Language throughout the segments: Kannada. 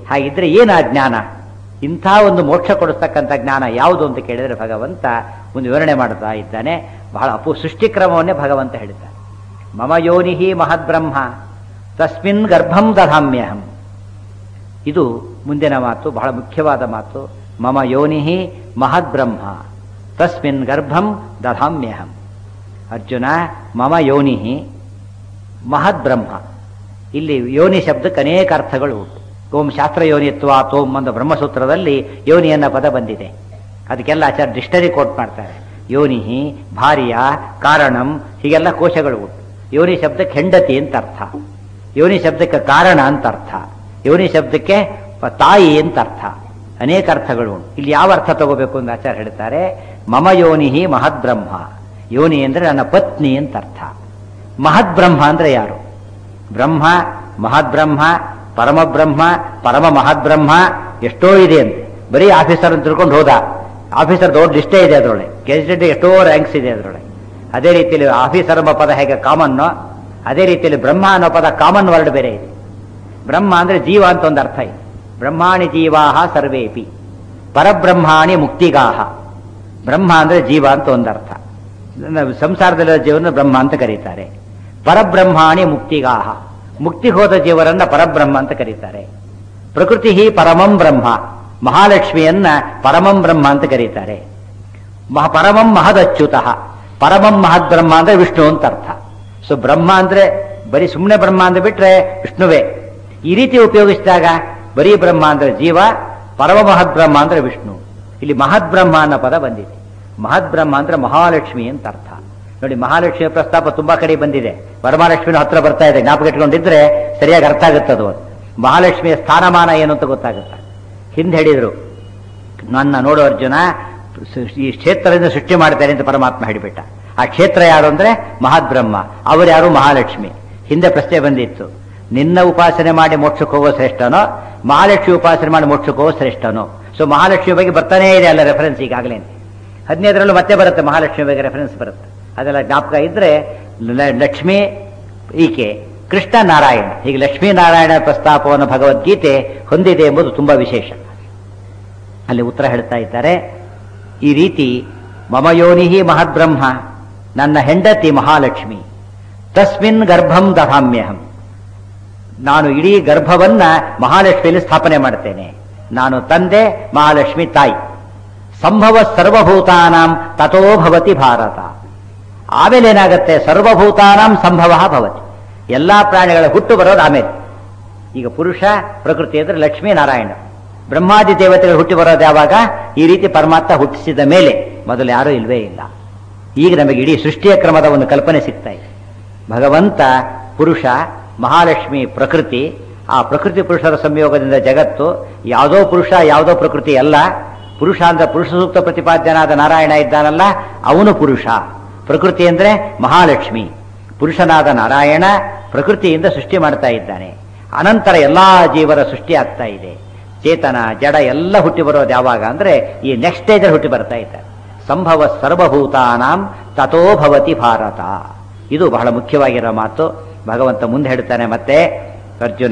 ಹಾಗಿದ್ರೆ ಏನು ಆ ಜ್ಞಾನ ಇಂಥ ಒಂದು ಮೋಕ್ಷ ಕೊಡಿಸ್ತಕ್ಕಂಥ ಜ್ಞಾನ ಯಾವುದು ಅಂತ ಕೇಳಿದರೆ ಭಗವಂತ ಒಂದು ವಿವರಣೆ ಮಾಡ್ತಾ ಇದ್ದಾನೆ ಬಹಳ ಅಪು ಸೃಷ್ಟಿಕ್ರಮವನ್ನೇ ಭಗವಂತ ಹೇಳಿದ್ದಾನೆ ಮಮ ಯೋನಿಹಿ ಮಹದ್ಬ್ರಹ್ಮ ತಸ್ಮಿನ್ ಗರ್ಭಂ ದಧಾಮ್ಯಹಂ ಇದು ಮುಂದಿನ ಮಾತು ಬಹಳ ಮುಖ್ಯವಾದ ಮಾತು ಮಮ ಯೋನಿಹಿ ಮಹದ್ಬ್ರಹ್ಮ ತಸ್ಮಿನ್ ಗರ್ಭಂ ದಧಾಮ್ಯಹಂ ಅರ್ಜುನ ಮಮ ಯೋನಿಹಿ ಮಹದ್ಬ್ರಹ್ಮ ಇಲ್ಲಿ ಯೋನಿ ಶಬ್ದಕ್ಕೆ ಅನೇಕ ಅರ್ಥಗಳು ಉಂಟು ಓಂ ಶಾಸ್ತ್ರ ಯೋನಿತ್ವ ತೋಮ್ ಒಂದು ಬ್ರಹ್ಮಸೂತ್ರದಲ್ಲಿ ಯೋನಿ ಅನ್ನೋ ಪದ ಬಂದಿದೆ ಅದಕ್ಕೆಲ್ಲ ಆಚಾರ್ಯ ಡಿಕ್ಷನರಿ ಕೋಟ್ ಮಾಡ್ತಾರೆ ಯೋನಿಹಿ ಭಾರ್ಯ ಕಾರಣಂ ಹೀಗೆಲ್ಲ ಕೋಶಗಳು ಉಂಟು ಯೋನಿ ಶಬ್ದಕ್ಕೆ ಹೆಂಡತಿ ಅಂತ ಅರ್ಥ ಯೋನಿ ಶಬ್ದಕ್ಕೆ ಕಾರಣ ಅಂತ ಅರ್ಥ ಯೋನಿ ಶಬ್ದಕ್ಕೆ ಪ- ತಾಯಿ ಅಂತ ಅರ್ಥ ಅನೇಕ ಅರ್ಥಗಳು ಉಂಟು ಇಲ್ಲಿ ಯಾವ ಅರ್ಥ ತಗೋಬೇಕು ಅಂತ ಆಚಾರ್ಯ ಹೇಳ್ತಾರೆ ಮಮ ಯೋನಿಹಿ ಮಹದ್ಬ್ರಹ್ಮ ಯೋನಿ ಅಂದ್ರೆ ನನ್ನ ಪತ್ನಿ ಅಂತ ಅರ್ಥ ಮಹದ್ಬ್ರಹ್ಮ ಅಂದ್ರೆ ಯಾರು ಬ್ರಹ್ಮ ಮಹದ್ಬ್ರಹ್ಮ ಪರಮಬ್ರಹ್ಮ ಪರಮ ಮಹದ್ಬ್ರಹ್ಮ ಎಷ್ಟೋ ಇದೆ ಅಂತ ಬರೀ ಆಫೀಸರ್ ಅಂತ ತಿಳ್ಕೊಂಡು ಹೋದ ಆಫೀಸರ್ ದೊಡ್ಡ ಲಿಸ್ಟೇ ಇದೆ ಅದರೊಳಗೆ ಗೆಜೆಟ್ ಎಷ್ಟೋ ರ್ಯಾಂಕ್ಸ್ ಇದೆ ಅದರೊಳಗೆ ಅದೇ ರೀತಿಯಲ್ಲಿ ಆಫೀಸರ್ ಎಂಬ ಪದ ಹೇಗೆ ಕಾಮನ್ನೋ ಅದೇ ರೀತಿಯಲ್ಲಿ ಬ್ರಹ್ಮ ಅನ್ನೋ ಪದ ಕಾಮನ್ ವರ್ಡ್ ಬೇರೆ ಇದೆ ಬ್ರಹ್ಮ ಅಂದ್ರೆ ಜೀವ ಅಂತ ಒಂದು ಅರ್ಥ ಇದೆ ಬ್ರಹ್ಮಾಣಿ ಜೀವಾಹ ಸರ್ವೇಪಿ ಪರಬ್ರಹ್ಮಾಣಿ ಮುಕ್ತಿಗಾಹ ಬ್ರಹ್ಮ ಅಂದ್ರೆ ಜೀವ ಅಂತ ಒಂದು ಅರ್ಥ ನ- ಸಂಸಾರದಲ್ಲಿರೋ ಜೀವನ ಬ್ರಹ್ಮ ಅಂತ ಕರೀತಾರೆ ಪರಬ್ರಹ್ಮಾಣಿ ಮುಕ್ತಿಗಾಹ ಮುಕ್ತಿ ಹೋದ ಜೀವರನ್ನ ಪರಬ್ರಹ್ಮ ಅಂತ ಕರೀತಾರೆ ಪ್ರಕೃತಿ ಪರಮಂ ಬ್ರಹ್ಮ ಮಹಾಲಕ್ಷ್ಮಿಯನ್ನ ಪರಮಂ ಬ್ರಹ್ಮ ಅಂತ ಕರೀತಾರೆ ಮಹ ಪರಮಂ ಮಹದಚ್ಯುತಃ ಪರಮಂ ಮಹದ್ಬ್ರಹ್ಮ ಅಂದ್ರೆ ವಿಷ್ಣು ಅಂತ ಅರ್ಥ ಸೊ ಬ್ರಹ್ಮ ಅಂದ್ರೆ ಬರೀ ಸುಮ್ಮನೆ ಬ್ರಹ್ಮ ಅಂದ್ರೆ ಬಿಟ್ರೆ ವಿಷ್ಣುವೇ ಈ ರೀತಿ ಉಪಯೋಗಿಸಿದಾಗ ಬರೀ ಬ್ರಹ್ಮ ಅಂದ್ರೆ ಜೀವ ಪರಮ ಮಹದ್ಬ್ರಹ್ಮ ಅಂದ್ರೆ ವಿಷ್ಣು ಇಲ್ಲಿ ಮಹದ್ಬ್ರಹ್ಮ ಅನ್ನೋ ಪದ ಬಂದಿದೆ ಮಹದ್ಬ್ರಹ್ಮ ಅಂದ್ರೆ ಮಹಾಲಕ್ಷ್ಮಿ ಅಂತ ಅರ್ಥ ನೋಡಿ ಮಹಾಲಕ್ಷ್ಮಿಯ ಪ್ರಸ್ತಾಪ ತುಂಬಾ ಕಡೆ ಬಂದಿದೆ ವರಮಹಾಲಕ್ಷ್ಮಿನ ಹತ್ರ ಬರ್ತಾ ಇದೆ ಜ್ಞಾಪಕ ಇಟ್ಕೊಂಡಿದ್ರೆ ಸರಿಯಾಗಿ ಅರ್ಥ ಆಗುತ್ತೆ ಅದು ಮಹಾಲಕ್ಷ್ಮಿಯ ಸ್ಥಾನಮಾನ ಏನು ಅಂತ ಗೊತ್ತಾಗುತ್ತೆ ಹಿಂದೆ ಹೇಳಿದ್ರು ನನ್ನ ನೋಡು ಅರ್ಜುನ ಸೃ- ಈ ಕ್ಷೇತ್ರದಿಂದ ಸೃಷ್ಟಿ ಮಾಡ್ತಾರೆ ಅಂತ ಪರಮಾತ್ಮ ಹೇಳಿಬಿಟ್ಟ ಆ ಕ್ಷೇತ್ರ ಯಾರು ಅಂದ್ರೆ ಮಹಾದ್ಬ್ರಹ್ಮ ಅವರು ಯಾರು ಮಹಾಲಕ್ಷ್ಮಿ ಹಿಂದೆ ಪ್ರಶ್ನೆ ಬಂದಿತ್ತು ನಿನ್ನ ಉಪಾಸನೆ ಮಾಡಿ ಮೋಕ್ಷಕ್ಕೆ ಹೋಗೋ ಶ್ರೇಷ್ಠನೋ ಮಹಾಲಕ್ಷ್ಮಿ ಉಪಾಸನೆ ಮಾಡಿ ಮೋಕ್ಷಕ್ಕೆ ಹೋಗೋ ಶ್ರೇಷ್ಠನೋ ಸೊ ಮಹಾಲಕ್ಷ್ಮಿ ಬಗ್ಗೆ ಬರ್ತಾನೇ ಇದೆ ಅಲ್ಲ ರೆಫರೆನ್ಸ್ ಈಗಾಗಲೇ ಹದಿನೈದರಲ್ಲೂ ಮತ್ತೆ ಬರುತ್ತೆ ಮಹಾಲಕ್ಷ್ಮಿ ಬಗ್ಗೆ ರೆಫರೆನ್ಸ್ ಬರುತ್ತೆ ಅದೆಲ್ಲ ಜ್ಞಾಪಕ ಇದ್ರೆ ಲ- ಲಕ್ಷ್ಮಿ ಈಕೆ ಕೃಷ್ಣ ನಾರಾಯಣ ಹೀಗೆ ಲಕ್ಷ್ಮೀ ನಾರಾಯಣ ಪ್ರಸ್ತಾಪವನ್ನು ಭಗವದ್ಗೀತೆ ಹೊಂದಿದೆ ಎಂಬುದು ತುಂಬಾ ವಿಶೇಷ ಅಲ್ಲಿ ಉತ್ತರ ಹೇಳ್ತಾ ಇದ್ದಾರೆ ಈ ರೀತಿ ಮಮ ಯೋನಿಹಿ ಮಹದ್ಬ್ರಹ್ಮ ನನ್ನ ಹೆಂಡತಿ ಮಹಾಲಕ್ಷ್ಮಿ ತಸ್ಮಿನ್ ಗರ್ಭಂ ದಹಾಮ್ಯಹಂ ನಾನು ಇಡೀ ಗರ್ಭವನ್ನ ಮಹಾಲಕ್ಷ್ಮಿಯಲ್ಲಿ ಸ್ಥಾಪನೆ ಮಾಡ್ತೇನೆ ನಾನು ತಂದೆ ಮಹಾಲಕ್ಷ್ಮಿ ತಾಯಿ ಸಂಭವ ಸರ್ವಭೂತಾನಾಂ ತಥೋ ಭವತಿ ಭಾರತ ಆಮೇಲೆ ಏನಾಗುತ್ತೆ ಸರ್ವಭೂತಾನಾಂ ಸಂಭವ ಭವತಿ ಎಲ್ಲಾ ಪ್ರಾಣಿಗಳ ಹುಟ್ಟು ಬರೋದು ಆಮೇಲೆ ಈಗ ಪುರುಷ ಪ್ರಕೃತಿ ಅಂದ್ರೆ ಲಕ್ಷ್ಮೀ ನಾರಾಯಣ ಬ್ರಹ್ಮಾದಿ ದೇವತೆಗಳು ಹುಟ್ಟಿ ಬರೋದು ಯಾವಾಗ ಈ ರೀತಿ ಪರಮಾತ್ಮ ಹುಟ್ಟಿಸಿದ ಮೇಲೆ ಮೊದಲು ಯಾರೂ ಇಲ್ವೇ ಇಲ್ಲ ಈಗ ನಮಗೆ ಇಡೀ ಸೃಷ್ಟಿಯ ಕ್ರಮದ ಒಂದು ಕಲ್ಪನೆ ಸಿಗ್ತಾ ಇದೆ ಭಗವಂತ ಪುರುಷ ಮಹಾಲಕ್ಷ್ಮಿ ಪ್ರಕೃತಿ ಆ ಪ್ರಕೃತಿ ಪುರುಷರ ಸಂಯೋಗದಿಂದ ಜಗತ್ತು ಯಾವುದೋ ಪುರುಷ ಯಾವುದೋ ಪ್ರಕೃತಿ ಅಲ್ಲ ಪುರುಷ ಅಂದ್ರೆ ಪುರುಷ ಸೂಕ್ತ ಪ್ರತಿಪಾದ್ಯನಾದ ನಾರಾಯಣ ಇದ್ದಾನಲ್ಲ ಅವನು ಪುರುಷ ಪ್ರಕೃತಿ ಅಂದ್ರೆ ಮಹಾಲಕ್ಷ್ಮಿ ಪುರುಷನಾದ ನಾರಾಯಣ ಪ್ರಕೃತಿಯಿಂದ ಸೃಷ್ಟಿ ಮಾಡ್ತಾ ಇದ್ದಾನೆ ಅನಂತರ ಎಲ್ಲಾ ಜೀವರ ಸೃಷ್ಟಿ ಆಗ್ತಾ ಇದೆ ಚೇತನ ಜಡ ಎಲ್ಲ ಹುಟ್ಟಿ ಬರೋದು ಯಾವಾಗ ಅಂದ್ರೆ ಈ ನೆಕ್ಸ್ಟ್ ಸ್ಟೇಜ್ ಹುಟ್ಟಿ ಬರ್ತಾ ಇದ್ದಾರೆ ಸಂಭವ ಸರ್ವಭೂತಾನಾಂ ತಥೋ ಭವತಿ ಭಾರತ ಇದು ಬಹಳ ಮುಖ್ಯವಾಗಿರೋ ಮಾತು ಭಗವಂತ ಮುಂದೆ ಹೇಳ್ತಾನೆ ಮತ್ತೆ ಅರ್ಜುನ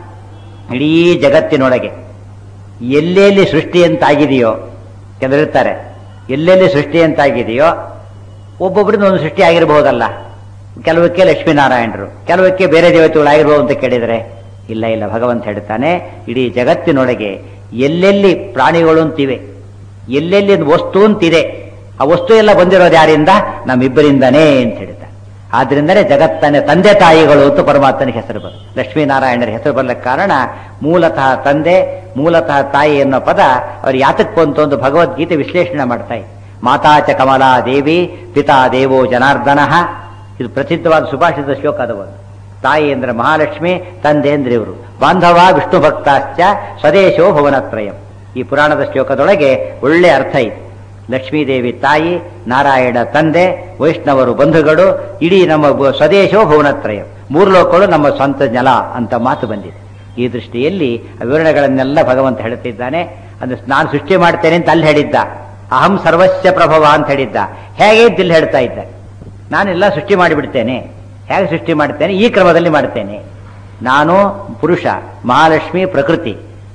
ಇಡೀ ಜಗತ್ತಿನೊಳಗೆ ಎಲ್ಲೆಲ್ಲಿ ಸೃಷ್ಟಿ ಅಂತಾಗಿದೆಯೋ ಕೆಲವರು ಇರ್ತಾರೆ ಎಲ್ಲೆಲ್ಲಿ ಸೃಷ್ಟಿ ಅಂತಾಗಿದೆಯೋ ಒಬ್ಬೊಬ್ಬರಿಂದ ಒಂದು ಸೃಷ್ಟಿ ಆಗಿರಬಹುದಲ್ಲ ಕೆಲವಕ್ಕೆ ಲಕ್ಷ್ಮೀನಾರಾಯಣರು ಕೆಲವಕ್ಕೆ ಬೇರೆ ದೇವತೆಗಳು ಆಗಿರ್ಬೋದು ಅಂತ ಕೇಳಿದರೆ ಇಲ್ಲ ಇಲ್ಲ ಭಗವಂತ ಹೇಳ್ತಾನೆ ಇಡೀ ಜಗತ್ತಿನೊಳಗೆ ಎಲ್ಲೆಲ್ಲಿ ಪ್ರಾಣಿಗಳು ಅಂತಿವೆ ಎಲ್ಲೆಲ್ಲಿ ಒಂದು ವಸ್ತು ಅಂತಿದೆ ಆ ವಸ್ತು ಎಲ್ಲ ಬಂದಿರೋದು ಯಾರಿಂದ ನಮ್ಮಿಬ್ಬರಿಂದನೇ ಅಂತ ಹೇಳ್ತಾರೆ ಆದ್ರಿಂದಲೇ ಜಗತ್ತನೇ ತಂದೆ ತಾಯಿಗಳು ಅಂತ ಪರಮಾತ್ಮನಿಗೆ ಹೆಸರು ಬರುತ್ತೆ ಲಕ್ಷ್ಮೀನಾರಾಯಣರ ಹೆಸರು ಬರ್ಲಿಕ್ಕೆ ಕಾರಣ ಮೂಲತಃ ತಂದೆ ಮೂಲತಃ ತಾಯಿ ಅನ್ನೋ ಪದ ಅವ್ರು ಯಾತಕ್ಕೆ ಬಂತು ಒಂದು ಭಗವದ್ಗೀತೆ ವಿಶ್ಲೇಷಣೆ ಮಾಡ್ತಾ ಇದೆ ಮಾತಾಚ ಕಮಲಾ ದೇವಿ ಪಿತಾ ದೇವೋ ಜನಾರ್ದನ ಇದು ಪ್ರಸಿದ್ಧವಾದ ಸುಭಾಷಿತ ಶ್ಲೋಕ ಅದು ಒಂದು ತಾಯಿ ಅಂದ್ರೆ ಮಹಾಲಕ್ಷ್ಮಿ ತಂದೆ ಅಂದ್ರೆ ಇವರು ಬಾಂಧವ ವಿಷ್ಣು ಭಕ್ತಾಶ್ಚ ಸ್ವದೇಶೋ ಭುವನತ್ರಯಂ ಈ ಪುರಾಣದ ಶ್ಲೋಕದೊಳಗೆ ಒಳ್ಳೆ ಅರ್ಥ ಇದೆ ಲಕ್ಷ್ಮೀದೇವಿ ತಾಯಿ ನಾರಾಯಣ ತಂದೆ ವೈಷ್ಣವರು ಬಂಧುಗಳು ಇಡೀ ನಮ್ಮ ಬ- ಸ್ವದೇಶೋ ಭುವನತ್ರಯಂ ಮೂರು ಲೋಕಗಳು ನಮ್ಮ ಸ್ವಂತ ನೆಲ ಅಂತ ಮಾತು ಬಂದಿದೆ ಈ ದೃಷ್ಟಿಯಲ್ಲಿ ಆ ವಿವರಣೆಗಳನ್ನೆಲ್ಲ ಭಗವಂತ ಹೇಳುತ್ತಿದ್ದಾನೆ ಅಂದ್ರೆ ನಾನು ಸೃಷ್ಟಿ ಮಾಡ್ತೇನೆ ಅಂತ ಅಲ್ಲಿ ಹೇಳಿದ್ದ ಅಹಂ ಸರ್ವಸ್ಯ ಪ್ರಭವ ಅಂತ ಹೇಳಿದ್ದ ಹೇಗೆ ಅಂತ ಇಲ್ಲಿ ಹೇಳ್ತಾ ಇದ್ದ ನಾನೆಲ್ಲ ಸೃಷ್ಟಿ ಮಾಡಿಬಿಡ್ತೇನೆ ಹೇಗೆ ಸೃಷ್ಟಿ ಮಾಡ್ತೇನೆ ಈ ಕ್ರಮದಲ್ಲಿ ಮಾಡ್ತೇನೆ ನಾನು ಪುರುಷ ಮಹಾಲಕ್ಷ್ಮಿ ಪ್ರಕೃತಿ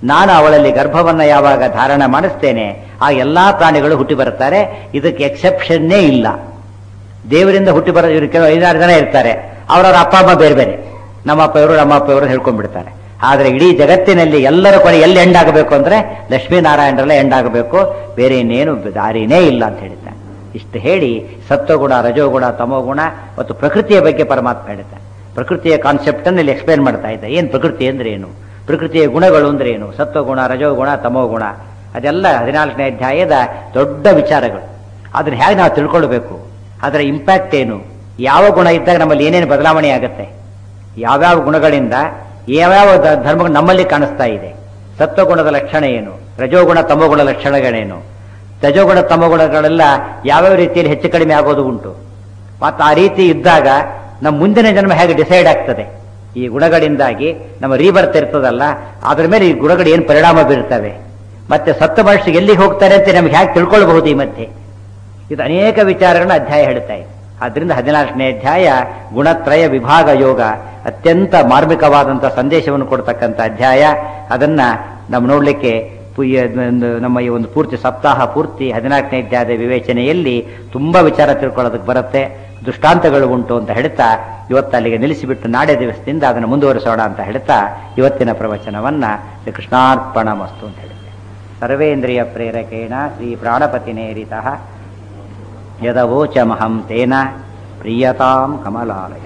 ನಾನು ಅವಳಲ್ಲಿ ಗರ್ಭವನ್ನ ಯಾವಾಗ ಧಾರಣ ಮಾಡಿಸ್ತೇನೆ ಆ ಎಲ್ಲಾ ಪ್ರಾಣಿಗಳು ಹುಟ್ಟಿ ಬರುತ್ತಾರೆ ಇದಕ್ಕೆ ಎಕ್ಸೆಪ್ಷನ್ನೇ ಇಲ್ಲ ದೇವರಿಂದ ಹುಟ್ಟಿ ಬರೋ ಇವರು ಕೆಲವು ಐದಾರು ಜನ ಇರ್ತಾರೆ ಅವರವರ ಅಪ್ಪ ಅಮ್ಮ ಬೇರೆ ಬೇರೆ ನಮ್ಮ ಅಪ್ಪ ಇವರು ನಮ್ಮ ಅಪ್ಪ ಇವರು ಹೇಳ್ಕೊಂಡ್ಬಿಡ್ತಾರೆ ಆದ್ರೆ ಇಡೀ ಜಗತ್ತಿನಲ್ಲಿ ಎಲ್ಲರ ಕೊನೆ ಎಲ್ಲಿ ಎಂಡ್ ಆಗಬೇಕು ಅಂದ್ರೆ ಲಕ್ಷ್ಮೀನಾರಾಯಣರಲ್ಲೇ ಎಂಡ್ ಆಗಬೇಕು ಬೇರೆ ಇನ್ನೇನು ದಾರಿನೇ ಇಲ್ಲ ಅಂತ ಹೇಳಿದ್ದಾನೆ ಇಷ್ಟು ಹೇಳಿ ಸತ್ವಗುಣ ರಜೋಗುಣ ತಮೋಗುಣ ಮತ್ತು ಪ್ರಕೃತಿಯ ಬಗ್ಗೆ ಪರಮಾತ್ಮ ಹೇಳ್ತಾನೆ ಪ್ರಕೃತಿಯ ಕಾನ್ಸೆಪ್ಟ್ ಅನ್ನು ಇಲ್ಲಿ ಎಕ್ಸ್ಪ್ಲೇನ್ ಮಾಡ್ತಾ ಇದ್ದ ಏನು ಪ್ರಕೃತಿ ಅಂದ್ರೆ ಏನು ಪ್ರಕೃತಿಯ ಗುಣಗಳು ಅಂದ್ರೆ ಏನು ಸತ್ವಗುಣ ರಜೋಗುಣ ತಮೋಗುಣ ಅದೆಲ್ಲ ಹದಿನಾಲ್ಕನೇ ಅಧ್ಯಾಯದ ದೊಡ್ಡ ವಿಚಾರಗಳು ಅದನ್ನ ಹೇಗೆ ನಾವು ತಿಳ್ಕೊಳ್ಬೇಕು ಅದರ ಇಂಪ್ಯಾಕ್ಟ್ ಏನು ಯಾವ ಗುಣ ಇದ್ದಾಗ ನಮ್ಮಲ್ಲಿ ಏನೇನು ಬದಲಾವಣೆ ಆಗುತ್ತೆ ಯಾವ್ಯಾವ ಗುಣಗಳಿಂದ ಯಾವ್ಯಾವ ದ- ಧರ್ಮಗಳು ನಮ್ಮಲ್ಲಿ ಕಾಣಿಸ್ತಾ ಇದೆ ಸತ್ವಗುಣದ ಲಕ್ಷಣ ಏನು ರಜೋಗುಣ ತಮೋಗುಣ ಲಕ್ಷಣಗಳೇನು ತಜೋಗುಣ ತಮೋಗುಣಗಳೆಲ್ಲ ಯಾವ್ಯಾವ ರೀತಿಯಲ್ಲಿ ಹೆಚ್ಚು ಕಡಿಮೆ ಆಗೋದು ಉಂಟು ಮತ್ತು ಆ ರೀತಿ ಇದ್ದಾಗ ನಮ್ಮ ಮುಂದಿನ ಜನ್ಮ ಹೇಗೆ ಡಿಸೈಡ್ ಆಗ್ತದೆ ಈ ಗುಣಗಳಿಂದಾಗಿ ನಮ್ಮ ರೀಬರ್ತ್ ಇರ್ತದಲ್ಲ ಅದ್ರ ಮೇಲೆ ಈ ಗುಣಗಳು ಏನು ಪರಿಣಾಮ ಬೀರ್ತವೆ ಮತ್ತೆ ಸತ್ತ ಮನುಷ್ಯ ಎಲ್ಲಿಗೆ ಹೋಗ್ತಾರೆ ಅಂತ ನಮ್ಗೆ ಹೇಗೆ ತಿಳ್ಕೊಳ್ಬಹುದು ಈ ಮಧ್ಯೆ ಇದು ಅನೇಕ ವಿಚಾರಗಳನ್ನ ಅಧ್ಯಾಯ ಹೇಳ್ತಾ ಇದೆ ಆದ್ರಿಂದ ಹದಿನಾಲ್ಕನೇ ಅಧ್ಯಾಯ ಗುಣತ್ರಯ ವಿಭಾಗ ಯೋಗ ಅತ್ಯಂತ ಮಾರ್ಮಿಕವಾದಂತಹ ಸಂದೇಶವನ್ನು ಕೊಡ್ತಕ್ಕಂಥ ಅಧ್ಯಾಯ ಅದನ್ನ ನಾವು ನೋಡ್ಲಿಕ್ಕೆ ಪು- ಈ ಒಂದು ನಮ್ಮ ಈ ಒಂದು ಪೂರ್ತಿ ಸಪ್ತಾಹ ಪೂರ್ತಿ ಹದಿನಾಲ್ಕನೇ ಅಧ್ಯಾಯದ ವಿವೇಚನೆಯಲ್ಲಿ ತುಂಬಾ ವಿಚಾರ ತಿಳ್ಕೊಳ್ಳೋದಕ್ಕೆ ಬರುತ್ತೆ ದೃಷ್ಟಾಂತಗಳು ಉಂಟು ಅಂತ ಹೇಳ್ತಾ ಇವತ್ತು ಅಲ್ಲಿಗೆ ನಿಲ್ಲಿಸಿಬಿಟ್ಟು ನಾಳೆ ದಿವಸದಿಂದ ಅದನ್ನು ಮುಂದುವರಿಸೋಣ ಅಂತ ಹೇಳ್ತಾ ಇವತ್ತಿನ ಪ್ರವಚನವನ್ನ ಶ್ರೀ ಕೃಷ್ಣಾರ್ಪಣ ಮಸ್ತು ಅಂತ ಹೇಳಿದೆ ಸರ್ವೇಂದ್ರಿಯ ಪ್ರೇರಕೇಣ ಶ್ರೀ ಪ್ರಾಣಪತಿನೇರಿತಃ ಯದವೋಚಮಹಂ ತೇನ ಪ್ರಿಯತಾಂ ಕಮಲಾಲಯ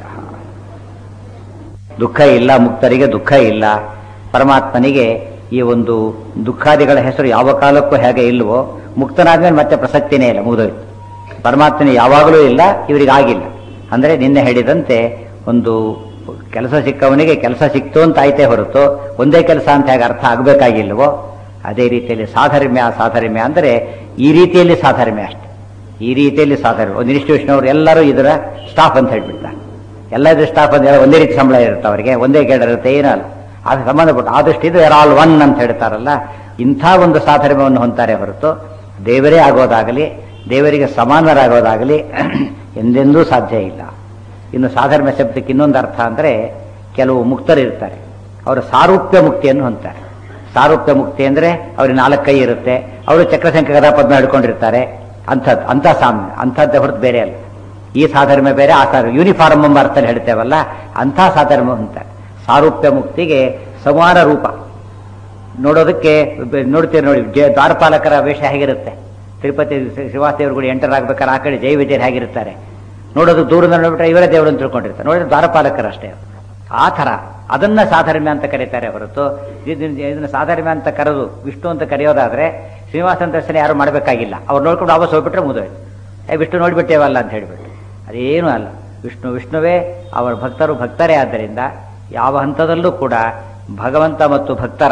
ದುಃಖ ಇಲ್ಲ ಮುಕ್ತರಿಗೆ ದುಃಖ ಇಲ್ಲ ಪರಮಾತ್ಮನಿಗೆ ಈ ಒಂದು ದುಃಖಾದಿಗಳ ಹೆಸರು ಯಾವ ಕಾಲಕ್ಕೂ ಹೇಗೆ ಇಲ್ವೋ ಮುಕ್ತನಾದ್ಮೇಲೆ ಮತ್ತೆ ಪ್ರಸಕ್ತಿನೇ ಇಲ್ಲ ಮುಗಿದೋಯ್ತು ಪರಮಾತ್ಮನ ಯಾವಾಗಲೂ ಇಲ್ಲ ಇವರಿಗೆ ಆಗಿಲ್ಲ ಅಂದ್ರೆ ನಿನ್ನೆ ಹೇಳಿದಂತೆ ಒಂದು ಕೆಲಸ ಸಿಕ್ಕವನಿಗೆ ಕೆಲಸ ಸಿಕ್ತು ಅಂತ ಆಯ್ತೇ ಹೊರತು ಒಂದೇ ಕೆಲಸ ಅಂತ ಹೇಗೆ ಅರ್ಥ ಆಗಬೇಕಾಗಿಲ್ವೋ ಅದೇ ರೀತಿಯಲ್ಲಿ ಸಾಧರ್ಮ್ಯ ಸಾಧರ್ಮ್ಯ ಅಂದರೆ ಈ ರೀತಿಯಲ್ಲಿ ಸಾಧರ್ಮ್ಯ ಅಷ್ಟೆ ಈ ರೀತಿಯಲ್ಲಿ ಸಾಧರ್ಮ್ಯ ಒಂದು ಇನ್ಸ್ಟಿಟ್ಯೂಷನ್ ಅವರು ಎಲ್ಲರೂ ಇದರ ಸ್ಟಾಫ್ ಅಂತ ಹೇಳ್ಬಿಡ್ತಾರೆ ಎಲ್ಲ ಇದ್ರ ಸ್ಟಾಫ್ ಅಂದ್ರೆ ಒಂದೇ ರೀತಿ ಸಂಬಳ ಇರುತ್ತೆ ಅವರಿಗೆ ಒಂದೇ ಗೇಡ್ ಇರುತ್ತೆ ಏನೂ ಅಲ್ಲ ಅದು ಸಂಬಂಧಪಟ್ಟು ಆದಷ್ಟು ಇದು ಆಲ್ ಒನ್ ಅಂತ ಹೇಳ್ತಾರಲ್ಲ ಇಂಥ ಒಂದು ಸಾಧರ್ಮ್ಯವನ್ನು ಹೊಂತಾರೆ ಹೊರತು ದೇವರೇ ಆಗೋದಾಗಲಿ ದೇವರಿಗೆ ಸಮಾನರಾಗೋದಾಗಲಿ ಎಂದೆಂದೂ ಸಾಧ್ಯ ಇಲ್ಲ ಇನ್ನು ಸಾಧರ್ಮ್ಯ ಶಬ್ದಕ್ಕೆ ಇನ್ನೊಂದು ಅರ್ಥ ಅಂದರೆ ಕೆಲವು ಮುಕ್ತರಿರ್ತಾರೆ ಅವರು ಸಾರೂಪ್ಯ ಮುಕ್ತಿಯನ್ನು ಹೊಂದ್ತಾರೆ ಸಾರೂಪ್ಯ ಮುಕ್ತಿ ಅಂದರೆ ಅವ್ರಿಗೆ ನಾಲ್ಕು ಕೈ ಇರುತ್ತೆ ಅವರು ಚಕ್ರಸಂಖ್ಯೆ ಗದಾ ಪದ್ಮ ಹಿಡ್ಕೊಂಡಿರ್ತಾರೆ ಅಂಥದ್ದು ಅಂಥ ಸಾಮ್ಯ ಅಂಥದ್ದೇ ಹೊರತು ಬೇರೆ ಅಲ್ಲ ಈ ಸಾಧರ್ಮ್ಯ ಬೇರೆ ಆ ಸಾಧ ಯೂನಿಫಾರ್ಮ್ ಎಂಬ ಅರ್ಥದಲ್ಲಿ ಹೇಳ್ತೇವಲ್ಲ ಅಂಥ ಸಾಧರ್ಮ್ಯ ಹೊಂದ್ತಾರೆ ಸಾರೂಪ್ಯ ಮುಕ್ತಿಗೆ ಸಮಾನ ರೂಪ ನೋಡೋದಕ್ಕೆ ಬ- ನೋಡ್ತೀರಿ ನೋಡಿ ಜಯ ದ್ವಾರಪಾಲಕರ ವೇಷ ಹೇಗಿರುತ್ತೆ ತಿರುಪತಿ ಶ್ರೀವಾಸದೇವರು ಎಂಟರ್ ಆಗ್ಬೇಕಾದ್ರೆ ಆ ಕಡೆ ಜೈ ವಿಜಯರು ಹೇಗಿರ್ತಾರೆ ನೋಡೋದು ದೂರದಿಂದ ನೋಡ್ಬಿಟ್ರೆ ಇವರೇ ದೇವರು ಅಂತ ತಿಳ್ಕೊಂಡಿರ್ತಾರೆ ನೋಡಿದ್ರೆ ದ್ವಾರಪಾಲಕರು ಅಷ್ಟೇ ಆ ಥರ ಅದನ್ನ ಸಾಧರ್ಮ್ಯ ಅಂತ ಕರೀತಾರೆ ಹೊರತು ಇದನ್ನ ಇದನ್ನ ಸಾಧರ್ಮ್ಯ ಅಂತ ಕರೆದು ವಿಷ್ಣು ಅಂತ ಕರೆಯೋದಾದ್ರೆ ಶ್ರೀನಿವಾಸನ ದರ್ಶನ ಯಾರು ಮಾಡಬೇಕಾಗಿಲ್ಲ ಅವ್ರು ನೋಡ್ಕೊಂಡು ವಾಪಸ್ ಹೋಗ್ಬಿಟ್ರೆ ಮುಗಿದೋಯ್ತು ಏ ವಿಷ್ಣು ನೋಡ್ಬಿಟ್ಟೇವಲ್ಲ ಅಂತ ಹೇಳ್ಬಿಟ್ಟು ಅದೇನೂ ಅಲ್ಲ ವಿಷ್ಣು ವಿಷ್ಣುವೇ ಅವರ ಭಕ್ತರು ಭಕ್ತರೇ ಆದ್ದರಿಂದ ಯಾವ ಹಂತದಲ್ಲೂ ಕೂಡ ಭಗವಂತ ಮತ್ತು ಭಕ್ತರ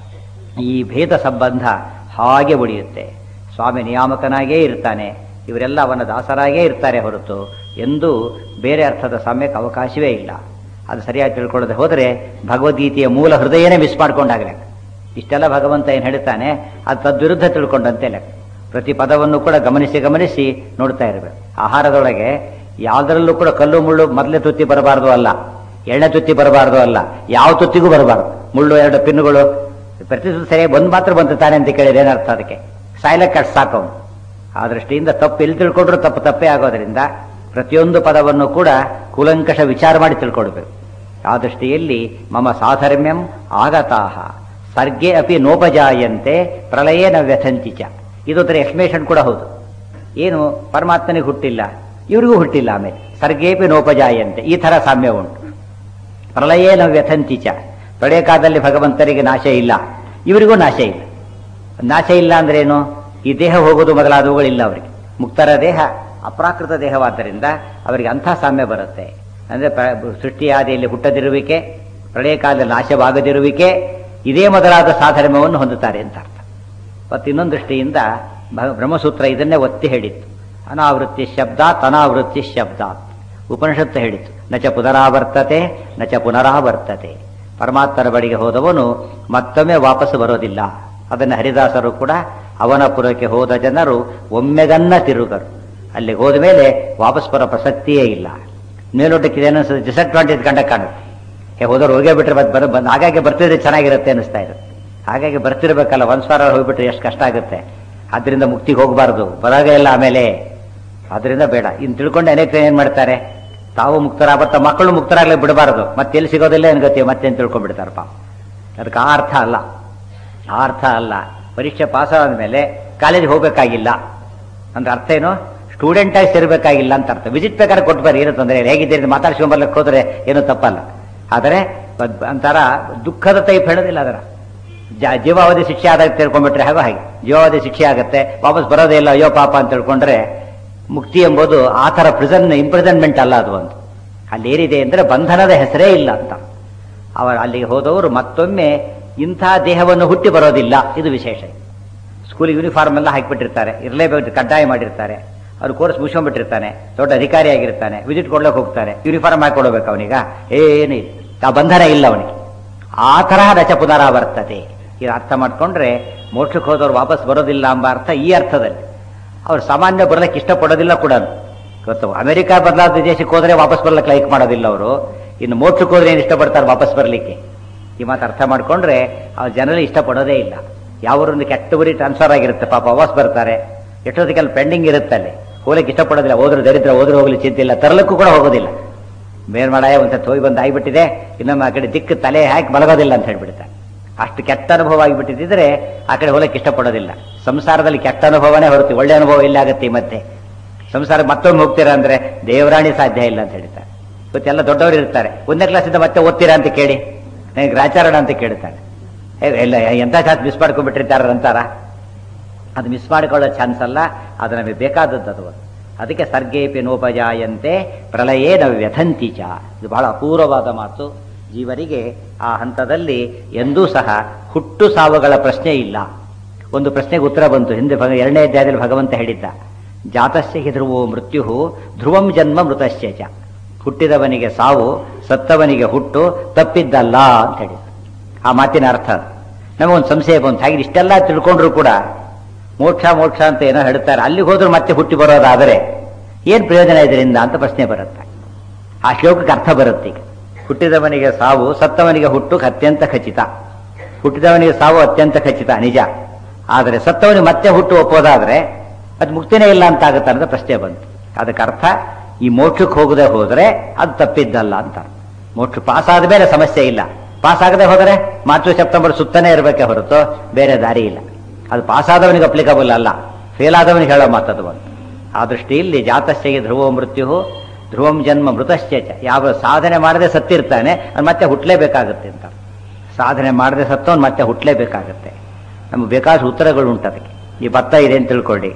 ಈ ಭೇದ ಸಂಬಂಧ ಹಾಗೆ ಉಳಿಯುತ್ತೆ ಸ್ವಾಮಿ ನಿಯಾಮಕನಾಗೇ ಇರ್ತಾನೆ ಇವರೆಲ್ಲ ಅವನ ದಾಸರಾಗೇ ಇರ್ತಾರೆ ಹೊರತು ಎಂದೂ ಬೇರೆ ಅರ್ಥದ ಸಾಮ್ಯಕ್ಕೆ ಅವಕಾಶವೇ ಇಲ್ಲ ಅದು ಸರಿಯಾಗಿ ತಿಳ್ಕೊಳ್ಳದೆ ಹೋದರೆ ಭಗವದ್ಗೀತೆಯ ಮೂಲ ಹೃದಯನೇ ಮಿಸ್ ಮಾಡ್ಕೊಂಡಾಗಲೇ ಇಷ್ಟೆಲ್ಲ ಭಗವಂತ ಏನು ಹೇಳ್ತಾನೆ ಅದು ತದ್ವಿರುದ್ಧ ತಿಳ್ಕೊಂಡಂತೆ ಲೆಕ್ಕ ಪ್ರತಿ ಪದವನ್ನು ಕೂಡ ಗಮನಿಸಿ ಗಮನಿಸಿ ನೋಡ್ತಾ ಇರಬೇಕು ಆಹಾರದೊಳಗೆ ಯಾವುದರಲ್ಲೂ ಕೂಡ ಕಲ್ಲು ಮುಳ್ಳು ಮೊದಲೇ ತುತ್ತಿ ಬರಬಾರ್ದು ಅಲ್ಲ ಎಣ್ಣೆ ತುತ್ತಿ ಬರಬಾರ್ದು ಅಲ್ಲ ಯಾವ ತುತ್ತಿಗೂ ಬರಬಾರ್ದು ಮುಳ್ಳು ಎರಡು ಪಿನ್ನುಗಳು ಪ್ರತಿ ತುತ್ತು ಸರಿಯಾಗಿ ಒಂದು ಮಾತ್ರ ಬಂತು ತಾನೆ ಅಂತ ಕೇಳಿದ್ರೆ ಏನರ್ಥ ಅದಕ್ಕೆ ಸಾಯ್ಲಕ್ಕೆ ಅಷ್ಟು ಸಾಕು ಅವ್ನು. ಆ ದೃಷ್ಟಿಯಿಂದ ತಪ್ಪು ಎಲ್ಲಿ ತಿಳ್ಕೊಂಡ್ರು ತಪ್ಪು ತಪ್ಪೇ ಆಗೋದ್ರಿಂದ ಪ್ರತಿಯೊಂದು ಪದವನ್ನು ಕೂಡ ಕೂಲಂಕಷ ವಿಚಾರ ಮಾಡಿ ತಿಳ್ಕೊಳ್ಬೇಕು ಆ ದೃಷ್ಟಿಯಲ್ಲಿ ಮಮ ಸಾಧರ್ಮ್ಯಂ ಆಗತಾಹ ಸರ್ಗೆ ಅಪಿ ನೋಪಜಾಯಂತೆ ಪ್ರಳಯೇನ ವ್ಯಥಂತಿಚ ಇದೊಂಥರ ಎಕ್ಸ್ಪ್ಲೇಷನ್ ಕೂಡ ಹೌದು ಏನು ಪರಮಾತ್ಮನಿಗೆ ಹುಟ್ಟಿಲ್ಲ ಇವರಿಗೂ ಹುಟ್ಟಿಲ್ಲ ಆಮೇಲೆ ಸರ್ಗೇಪಿ ನೋಪಜಾಯಂತೆ ಈ ಥರ ಸಾಮ್ಯ ಉಂಟು ಪ್ರಳಯೇನ ವ್ಯಥಂತಿಚ ಪ್ರಳಯ ಕಾಲದಲ್ಲಿ ಭಗವಂತನಿಗೆ ನಾಶ ಇಲ್ಲ ಇವರಿಗೂ ನಾಶ ಇಲ್ಲ ನಾಶ ಇಲ್ಲ ಅಂದ್ರೆ ಏನು ಈ ದೇಹ ಹೋಗೋದು ಮೊದಲಾದವುಗಳಿಲ್ಲ ಅವರಿಗೆ ಮುಕ್ತರ ದೇಹ ಅಪ್ರಾಕೃತ ದೇಹವಾದ್ದರಿಂದ ಅವರಿಗೆ ಅಂಥ ಸಾಮ್ಯ ಬರುತ್ತೆ ಅಂದ್ರೆ ಪ್ರ- ಸೃಷ್ಟಿಯಾದಿಯಲ್ಲಿ ಹುಟ್ಟದಿರುವಿಕೆ ಪ್ರಳಯ ಕಾಲದಲ್ಲಿ ನಾಶವಾಗದಿರುವಿಕೆ ಇದೇ ಮೊದಲಾದ ಸಾಧರ್ಮವನ್ನು ಹೊಂದುತ್ತಾರೆ ಅಂತ ಅರ್ಥ ಮತ್ತು ಇನ್ನೊಂದು ದೃಷ್ಟಿಯಿಂದ ಭ- ಬ್ರಹ್ಮಸೂತ್ರ ಇದನ್ನೇ ಒತ್ತಿ ಹೇಳಿತ್ತು ಅನಾವೃತ್ತಿ ಶಬ್ದಾತ್ ಅನಾವೃತ್ತಿ ಶಬ್ದಾತ್ ಉಪನಿಷತ್ತು ಹೇಳಿತು ನಚ ಪುನರಾವರ್ತತೆ ನಚ ಪುನರಾವರ್ತತೆ ಪರಮಾತ್ಮರ ಬಳಿಗೆ ಹೋದವನು ಮತ್ತೊಮ್ಮೆ ವಾಪಸ್ ಬರೋದಿಲ್ಲ ಅದನ್ನು ಹರಿದಾಸರು ಕೂಡ ಅವನ ಪುರಕ್ಕೆ ಹೋದ ಜನರು ಒಮ್ಮೆಗನ್ನ ತಿರುಗರು ಅಲ್ಲಿಗೆ ಹೋದ ಮೇಲೆ ವಾಪಸ್ ಬರೋ ಪ್ರಸಕ್ತಿಯೇ ಇಲ್ಲ ಮೇಲೋಟಕ್ಕೆ ಇದೇನೋ ಡಿಸಡ್ವಾಂಟೇಜ್ ಕಂಡ ಕಾಣುತ್ತೆ ಹೇ ಹೋದವ್ರು ಹೋಗೇ ಬಿಟ್ರೆ ಮತ್ತೆ ಬರ ಬಂದು ಹಾಗಾಗಿ ಬರ್ತಿದ್ರೆ ಚೆನ್ನಾಗಿರುತ್ತೆ ಅನಿಸ್ತಾ ಇರುತ್ತೆ ಹಾಗಾಗಿ ಬರ್ತಿರ್ಬೇಕಲ್ಲ ಒಂದು ವಾರ ಹೋಗ್ಬಿಟ್ರೆ ಎಷ್ಟು ಕಷ್ಟ ಆಗುತ್ತೆ ಅದರಿಂದ ಮುಕ್ತಿಗೆ ಹೋಗಬಾರ್ದು ಬರಾಗ ಎಲ್ಲ ಆಮೇಲೆ ಅದರಿಂದ ಬೇಡ ಇನ್ನು ತಿಳ್ಕೊಂಡು ಅನೇಕ ಏನ್ ಮಾಡ್ತಾರೆ ತಾವು ಮುಕ್ತರಾಗತ್ತ ಮಕ್ಕಳು ಮುಕ್ತರಾಗ್ಲಿ ಬಿಡಬಾರದು ಮತ್ತೆ ಎಲ್ಲಿ ಸಿಗೋದಿಲ್ಲ ಏನ್ ಗತಿ ಮತ್ತೆ ಅಂತ ತಿಳ್ಕೊಂಡ್ಬಿಡ್ತಾರೆ ಪಾಪ ಅದಕ್ಕೆ ಆ ಅರ್ಥ ಅಲ್ಲ ಆ ಅರ್ಥ ಅಲ್ಲ ಪರೀಕ್ಷೆ ಪಾಸ್ ಆದ್ಮೇಲೆ ಕಾಲೇಜಿಗೆ ಹೋಗ್ಬೇಕಾಗಿಲ್ಲ ಅಂದ್ರೆ ಅರ್ಥ ಏನು ಸ್ಟೂಡೆಂಟ್ ಆಗಿ ಸೇರ್ಬೇಕಾಗಿಲ್ಲ ಅಂತ ಅರ್ಥ ವಿಸಿಟ್ ಬೇಕಾದ್ರೆ ಕೊಟ್ಟು ಬರ್ರಿ ಏನು ತೊಂದರೆ ಇಲ್ಲ ಹೇಗಿದ್ದೀರಿ ಅಂತ ಮಾತಾಡ್ಸ್ಕೊಂಡ್ ಬರ್ಲಿಕ್ಕೆ ಹೋದ್ರೆ ಏನೂ ತಪ್ಪಲ್ಲ ಆದರೆ ಬದ್- ಒಂಥರ ದುಃಖದ ಟೈಪ್ ಹೇಳೋದಿಲ್ಲ ಅದರ ಜ- ಜೀವಾವಧಿ ಶಿಕ್ಷೆ ಆದಾಗ ತಿಳ್ಕೊಂಡ್ಬಿಟ್ರೆ ಹಾಗೋ ಹಾಗೆ ಜೀವಾವಧಿ ಶಿಕ್ಷೆ ಆಗುತ್ತೆ ವಾಪಸ್ ಬರೋದೇ ಇಲ್ಲ ಅಯ್ಯೋ ಪಾಪ ಅಂತ ತಿಳ್ಕೊಂಡ್ರೆ ಮುಕ್ತಿ ಎಂಬುದು ಆ ಥರ ಪ್ರಿಸನ್ ಇಂಪ್ರಿಸನ್ಮೆಂಟ್ ಅಲ್ಲ ಅದು ಒಂದು ಅಲ್ಲಿ ಏನಿದೆ ಅಂದ್ರೆ ಬಂಧನದ ಹೆಸರೇ ಇಲ್ಲ ಅಂತ ಅವರು ಅಲ್ಲಿಗೆ ಹೋದವರು ಮತ್ತೊಮ್ಮೆ ಇಂಥ ದೇಹವನ್ನು ಹುಟ್ಟಿ ಬರೋದಿಲ್ಲ ಇದು ವಿಶೇಷ ಸ್ಕೂಲ್ ಯೂನಿಫಾರ್ಮ್ ಎಲ್ಲ ಹಾಕಿಬಿಟ್ಟಿರ್ತಾರೆ ಇರಲೇಬೇಕು ಕಡ್ಡಾಯ ಮಾಡಿರ್ತಾರೆ ಅವ್ರು ಕೋರ್ಸ್ ಮುಗಿಸ್ಕೊಂಡ್ಬಿಟ್ಟಿರ್ತಾನೆ ದೊಡ್ಡ ಅಧಿಕಾರಿ ಆಗಿರ್ತಾನೆ ವಿಸಿಟ್ ಕೊಡ್ಲಿಕ್ಕೆ ಹೋಗ್ತಾರೆ ಯೂನಿಫಾರ್ಮ್ ಹಾಕೊಡ್ಬೇಕು ಅವನೀಗ ಏನು ಇಲ್ಲ ಆ ಬಂಧನ ಇಲ್ಲ ಅವನಿಗೆ ಆ ತರಹ ರಚ ಪುನರಾವರ್ತತೆ ಇದು ಅರ್ಥ ಮಾಡ್ಕೊಂಡ್ರೆ ಮೋಕ್ಷಕ್ಕೆ ಹೋದವ್ರು ವಾಪಸ್ ಬರೋದಿಲ್ಲ ಎಂಬ ಅರ್ಥ ಈ ಅರ್ಥದಲ್ಲಿ ಅವ್ರು ಸಾಮಾನ್ಯ ಬರಲಿಕ್ಕೆ ಇಷ್ಟಪಡೋದಿಲ್ಲ ಕೂಡ ಗೊತ್ತು ಅಮೆರಿಕ ಬದಲಾದ ದೇಶಕ್ಕೆ ಹೋದ್ರೆ ವಾಪಸ್ ಬರ್ಲಿಕ್ಕೆ ಲೈಕ್ ಮಾಡೋದಿಲ್ಲ ಅವರು ಇನ್ನು ಮೋಕ್ಷಕ್ಕೆ ಹೋದ್ರೆ ಏನು ಇಷ್ಟಪಡ್ತಾರೆ ವಾಪಸ್ ಬರಲಿಕ್ಕೆ ಈ ಮಾತು ಅರ್ಥ ಮಾಡ್ಕೊಂಡ್ರೆ ಅವ್ರು ಜನರಲ್ಲಿ ಇಷ್ಟಪಡೋದೇ ಇಲ್ಲ ಯಾವರೊಂದು ಕೆಟ್ಟ ಬರೀ ಟ್ರಾನ್ಸ್ಫರ್ ಆಗಿರುತ್ತೆ ಪಾಪ ವಾಪಸ್ ಬರ್ತಾರೆ ಎಷ್ಟೊತ್ತಿಗೆಲ್ಲ ಪೆಂಡಿಂಗ್ ಇರುತ್ತೆ ಅಲ್ಲಿ ಹೋಗ್ಲಿಕ್ಕೆ ಇಷ್ಟಪಡೋದಿಲ್ಲ ಹೋದ್ರು ದರಿದ್ರ ಹೋದ್ರು ಹೋಗ್ಲಿ ಚಿಂತೆ ಇಲ್ಲ ತರಲಿಕ್ಕೂ ಕೂಡ ಹೋಗೋದಿಲ್ಲ ಮೇಲ್ಮಾಡಾಯ ಒಂದ್ಸತಿ ಹೋಗಿ ಬಂದು ಆಗಿಬಿಟ್ಟಿದೆ ಇನ್ನೊಮ್ಮೆ ಆ ಕಡೆ ದಿಕ್ಕು ತಲೆ ಹಾಕಿ ಮಲಗೋದಿಲ್ಲ ಅಂತ ಹೇಳ್ಬಿಡ್ತಾರೆ ಅಷ್ಟು ಕೆಟ್ಟ ಅನುಭವ ಆಗಿಬಿಟ್ಟಿದ್ರೆ ಆ ಕಡೆ ಹೋಗಕ್ಕೆ ಇಷ್ಟಪಡೋದಿಲ್ಲ ಸಂಸಾರದಲ್ಲಿ ಕೆಟ್ಟ ಅನುಭವನೇ ಹೊರತು ಒಳ್ಳೆ ಅನುಭವ ಇಲ್ಲ ಆಗತ್ತೆ ಈ ಮತ್ತೆ ಸಂಸಾರ ಮತ್ತೊಮ್ಮೆ ಹೋಗ್ತೀರಾ ಅಂದ್ರೆ ದೇವರಾಣಿ ಸಾಧ್ಯ ಇಲ್ಲ ಅಂತ ಹೇಳ್ತಾರೆ ಇವತ್ತೆಲ್ಲ ದೊಡ್ಡವರು ಇರ್ತಾರೆ ಒಂದನೇ ಕ್ಲಾಸಿಂದ ಮತ್ತೆ ಓದ್ತೀರಾ ಅಂತ ಕೇಳಿ ನನಗೆ ರಾಚಾರಣ ಅಂತ ಕೇಳ್ತಾನೆ ಏ, ಎಲ್ಲ ಎಂಥ ಚಾನ್ಸ್ ಮಿಸ್ ಮಾಡ್ಕೊಂಡ್ಬಿಟ್ಟಿರ್ತಾರ ಅಂತಾರ ಅದು ಮಿಸ್ ಮಾಡಿಕೊಳ್ಳೋ ಚಾನ್ಸ್ ಅಲ್ಲ ಅದು ನಮಗೆ ಬೇಕಾದದ್ದು ಅದು ಒಂದು. ಅದಕ್ಕೆ ಸರ್ಗೇಪಿ ನೋಪಜಾಯಂತೆ ಪ್ರಳಯೇ ನಾವು ವ್ಯಥಂತಿ ಚ ಇದು ಬಹಳ ಅಪೂರ್ವವಾದ ಮಾತು ಜೀವರಿಗೆ ಆ ಹಂತದಲ್ಲಿ ಎಂದೂ ಸಹ ಹುಟ್ಟು ಸಾವುಗಳ ಪ್ರಶ್ನೆ ಇಲ್ಲ ಒಂದು ಪ್ರಶ್ನೆಗೆ ಉತ್ತರ ಬಂತು ಹಿಂದೆ ಭಗ ಎರಡನೇ ಅಧ್ಯಾಯದಲ್ಲಿ ಭಗವಂತ ಹೇಳಿದ್ದ ಜಾತಸ್ಯ ಹಿ ಧ್ರುವೋ ಮೃತ್ಯು ಧ್ರುವಂ ಜನ್ಮ ಮೃತಸ್ಯ ಚ ಹುಟ್ಟಿದವನಿಗೆ ಸಾವು ಸತ್ತವನಿಗೆ ಹುಟ್ಟು ತಪ್ಪಿದ್ದಲ್ಲ ಅಂತ ಹೇಳಿದ್ದ ಆ ಮಾತಿನ ಅರ್ಥ ಅದು. ನಮಗೊಂದು ಸಂಶಯ ಬಂತು ಹಾಗೆ ಇಷ್ಟೆಲ್ಲ ತಿಳ್ಕೊಂಡ್ರು ಕೂಡ ಮೋಕ್ಷ ಮೋಕ್ಷ ಅಂತ ಏನೋ ಹೇಳ್ತಾರೆ ಅಲ್ಲಿಗೆ ಹೋದ್ರು ಮತ್ತೆ ಹುಟ್ಟಿ ಬರೋದಾದರೆ ಏನ್ ಪ್ರಯೋಜನ ಇದರಿಂದ ಅಂತ ಪ್ರಶ್ನೆ ಬರುತ್ತೆ ಆ ಶ್ಲೋಕಕ್ಕೆ ಅರ್ಥ ಬರುತ್ತೆ ಈಗ ಹುಟ್ಟಿದವನಿಗೆ ಸಾವು ಸತ್ತವನಿಗೆ ಹುಟ್ಟು ಅತ್ಯಂತ ಖಚಿತ ಹುಟ್ಟಿದವನಿಗೆ ಸಾವು ಅತ್ಯಂತ ಖಚಿತ ನಿಜ ಆದರೆ ಸತ್ತವನಿಗೆ ಮತ್ತೆ ಹುಟ್ಟು ಒಪ್ಪೋದಾದ್ರೆ ಅದು ಮುಕ್ತಿನೇ ಇಲ್ಲ ಅಂತ ಆಗುತ್ತೆ ಅನ್ನೋದು ಪ್ರಶ್ನೆ ಬಂತು ಅದಕ್ಕೆ ಅರ್ಥ ಈ ಮೋಕ್ಷಕ್ಕೆ ಹೋಗದೆ ಹೋದ್ರೆ ಅದು ತಪ್ಪಿದ್ದಲ್ಲ ಅಂತ ಮೋಕ್ಷ ಪಾಸ್ ಆದ ಮೇಲೆ ಸಮಸ್ಯೆ ಇಲ್ಲ ಪಾಸ್ ಆಗದೆ ಹೋದರೆ ಮಾರ್ಚ್ ಸೆಪ್ಟೆಂಬರ್ ಸುತ್ತನೇ ಇರಬೇಕೆ ಹೊರತು ಬೇರೆ ದಾರಿ ಇಲ್ಲ ಅದು ಪಾಸ್ ಆದವನಿಗೆ ಅಪ್ಲಿಕಬಲ್ ಅಲ್ಲ ಫೇಲ್ ಆದವನಿಗೆ ಹೇಳೋ ಮಾತದು ಒಂದು ಆ ದೃಷ್ಟಿಯಲ್ಲಿ ಜಾತಸ್ಯಗೆ ಧ್ರುವ ಮೃತ್ಯು ಧ್ರುವಂ ಜನ್ಮ ಮೃತಶ್ಚ ಚ. ಯಾವ ಸಾಧನೆ ಮಾಡದೆ ಸತ್ತಿರ್ತಾನೆ ಅದು ಮತ್ತೆ ಹುಟ್ಟಲೇಬೇಕಾಗುತ್ತೆ ಅಂತ ಸಾಧನೆ ಮಾಡದೆ ಸತ್ತವನು ಮತ್ತೆ ಹುಟ್ಟಲೇಬೇಕಾಗುತ್ತೆ ನಮಗೆ ಬೇಕಾದಷ್ಟು ಉತ್ತರಗಳು ಉಂಟು ಅದಕ್ಕೆ ಈ ಭತ್ತ ಇದೆ ಅಂತ ತಿಳ್ಕೊಳ್ಳಿ